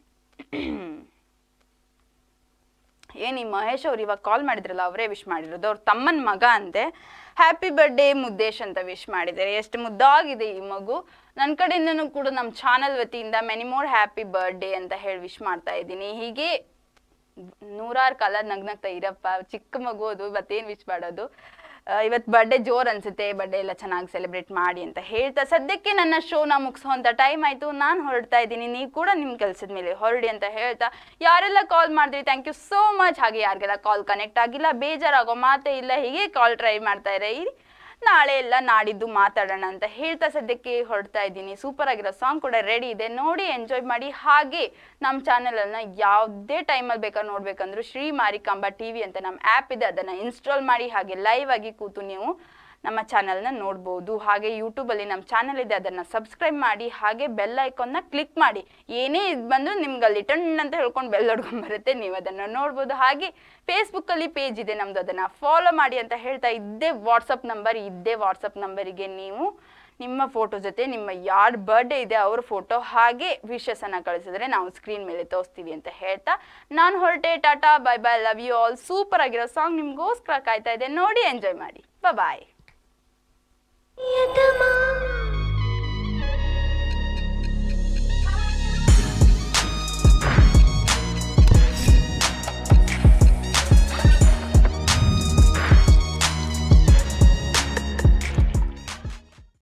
ಏನ್ ಈ ಮಹೇಶ್ ಅವ್ರು ಇವಾಗ ಕಾಲ್ ಮಾಡಿದ್ರಲ್ಲ ಅವರೇ ವಿಶ್ ಮಾಡಿರೋದು ಅವ್ರ ತಮ್ಮನ ಮಗ ಅಂತೆ ಹ್ಯಾಪಿ ಬರ್ಡೇ ಮುದ್ದೇಶ್ ಅಂತ ವಿಶ್ ಮಾಡಿದ್ದಾರೆ ಎಷ್ಟು ಮುದ್ದಾಗಿದೆ ಈ ಮಗು ನನ್ನ ಕಡೆಯಿಂದನೂ ಕೂಡ ನಮ್ಮ ಚಾನಲ್ ವತಿಯಿಂದ ಮೆನಿ ಮೋರ್ ಹ್ಯಾಪಿ ಬರ್ಡೇ ಅಂತ ಹೇಳಿ ವಿಶ್ ಮಾಡ್ತಾ ಇದ್ದೀನಿ ಹೀಗೆ ನೂರಾರು ಕಾಲ ನಗ್ನಗ್ತಾ ಇರಪ್ಪ ಚಿಕ್ಕ ಮಗು ಅದು ಮತ್ತೇನು ವಿಶ್ ಮಾಡೋದು ಆ, ಇವತ್ತು ಬರ್ಡೇ ಜೋರ್ ಅನ್ಸುತ್ತೆ ಬರ್ಡೇ ಎಲ್ಲ ಚೆನ್ನಾಗಿ ಸೆಲೆಬ್ರೇಟ್ ಮಾಡಿ ಅಂತ ಹೇಳ್ತಾ ಸದ್ಯಕ್ಕೆ ನನ್ನ ಶೋನ ಮುಗಿಸೋಂಥ ಟೈಮ್ ಆಯಿತು ನಾನು ಹೊರಡ್ತಾ ಇದ್ದೀನಿ ನೀವು ಕೂಡ ನಿಮ್ಮ ಕೆಲಸದ ಮೇಲೆ ಹೊರಡಿ ಅಂತ ಹೇಳ್ತಾ ಯಾರೆಲ್ಲ ಕಾಲ್ ಮಾಡಿದ್ರಿ ಥ್ಯಾಂಕ್ ಯು ಸೋ ಮಚ್ ಹಾಗೆ ಯಾರಿಗೆಲ್ಲ ಕಾಲ್ ಕನೆಕ್ಟ್ ಆಗಿಲ್ಲ ಬೇಜಾರಾಗೋ ಮಾತೇ ಇಲ್ಲ ಹೀಗೆ ಕಾಲ್ ಟ್ರೈ ಮಾಡ್ತಾ ಇರಿ ನಾಳೆ ಎಲ್ಲ ನಾಡಿದ್ದು ಮಾತಾಡೋಣ ಅಂತ ಹೇಳ್ತಾ ಸದ್ಯಕ್ಕೆ ಹೊರಡ್ತಾ ಇದ್ದೀನಿ ಸೂಪರ್ ಆಗಿರೋ ಸಾಂಗ್ ಕೂಡ ರೆಡಿ ಇದೆ ನೋಡಿ ಎಂಜಾಯ್ ಮಾಡಿ ಹಾಗೆ ನಮ್ಮ ಚಾನಲನ್ನು ಯಾವುದೇ ಟೈಮಲ್ಲಿ ಬೇಕಾದ್ರೆ ನೋಡ್ಬೇಕಂದ್ರೂ ಶ್ರೀ ಮಾರಿಕಾಂಬಾ ಟಿ ವಿ ಅಂತ ನಮ್ಮ ಆ್ಯಪ್ ಇದೆ ಅದನ್ನು ಇನ್ಸ್ಟಾಲ್ ಮಾಡಿ ಹಾಗೆ ಲೈವ್ ಆಗಿ ಕೂತು ನೀವು ನಮ್ಮ ಚಾನಲ್ನ ನೋಡ್ಬೋದು ಹಾಗೆ ಯೂಟ್ಯೂಬಲ್ಲಿ ನಮ್ಮ ಚಾನಲ್ ಇದೆ ಅದನ್ನು ಸಬ್ಸ್ಕ್ರೈಬ್ ಮಾಡಿ ಹಾಗೆ ಬೆಲ್ ಐಕಾನ್ನ ಕ್ಲಿಕ್ ಮಾಡಿ ಏನೇ ಇದು ಬಂದರೂ ನಿಮ್ಗೆ ಅಲ್ಲಿ ಟಣ್ ಅಂತ ಹೇಳ್ಕೊಂಡು ಬೆಲ್ ಹೊಡ್ಕೊಂಬರುತ್ತೆ ನೀವು ಅದನ್ನು ನೋಡ್ಬೋದು ಹಾಗೆ ಫೇಸ್ಬುಕ್ಕಲ್ಲಿ ಪೇಜ್ ಇದೆ ನಮ್ಮದು ಅದನ್ನು ಫಾಲೋ ಮಾಡಿ ಅಂತ ಹೇಳ್ತಾ ಇದ್ದೇ ವಾಟ್ಸಪ್ ನಂಬರ್ ಇದ್ದೇ ವಾಟ್ಸಪ್ ನಂಬರಿಗೆ ನೀವು ನಿಮ್ಮ ಫೋಟೋ ಜೊತೆ ನಿಮ್ಮ ಯಾರ್ ಬರ್ಡೇ ಇದೆ ಅವ್ರ ಫೋಟೋ ಹಾಗೆ ವಿಶಸ್ಸನ್ನು ಕಳಿಸಿದ್ರೆ ನಾವು ಸ್ಕ್ರೀನ್ ಮೇಲೆ ತೋರಿಸ್ತೀವಿ ಅಂತ ಹೇಳ್ತಾ ನಾನು ಹೊರಟೆ tata bye bye love you all super ಆಗಿರೋ ಸಾಂಗ್ ನಿಮ್ಗೋಸ್ಕರ ಕಾಯ್ತಾ ಇದೆ ನೋಡಿ ಎಂಜಾಯ್ ಮಾಡಿ ಬಾಯ್ ಯತಮಾ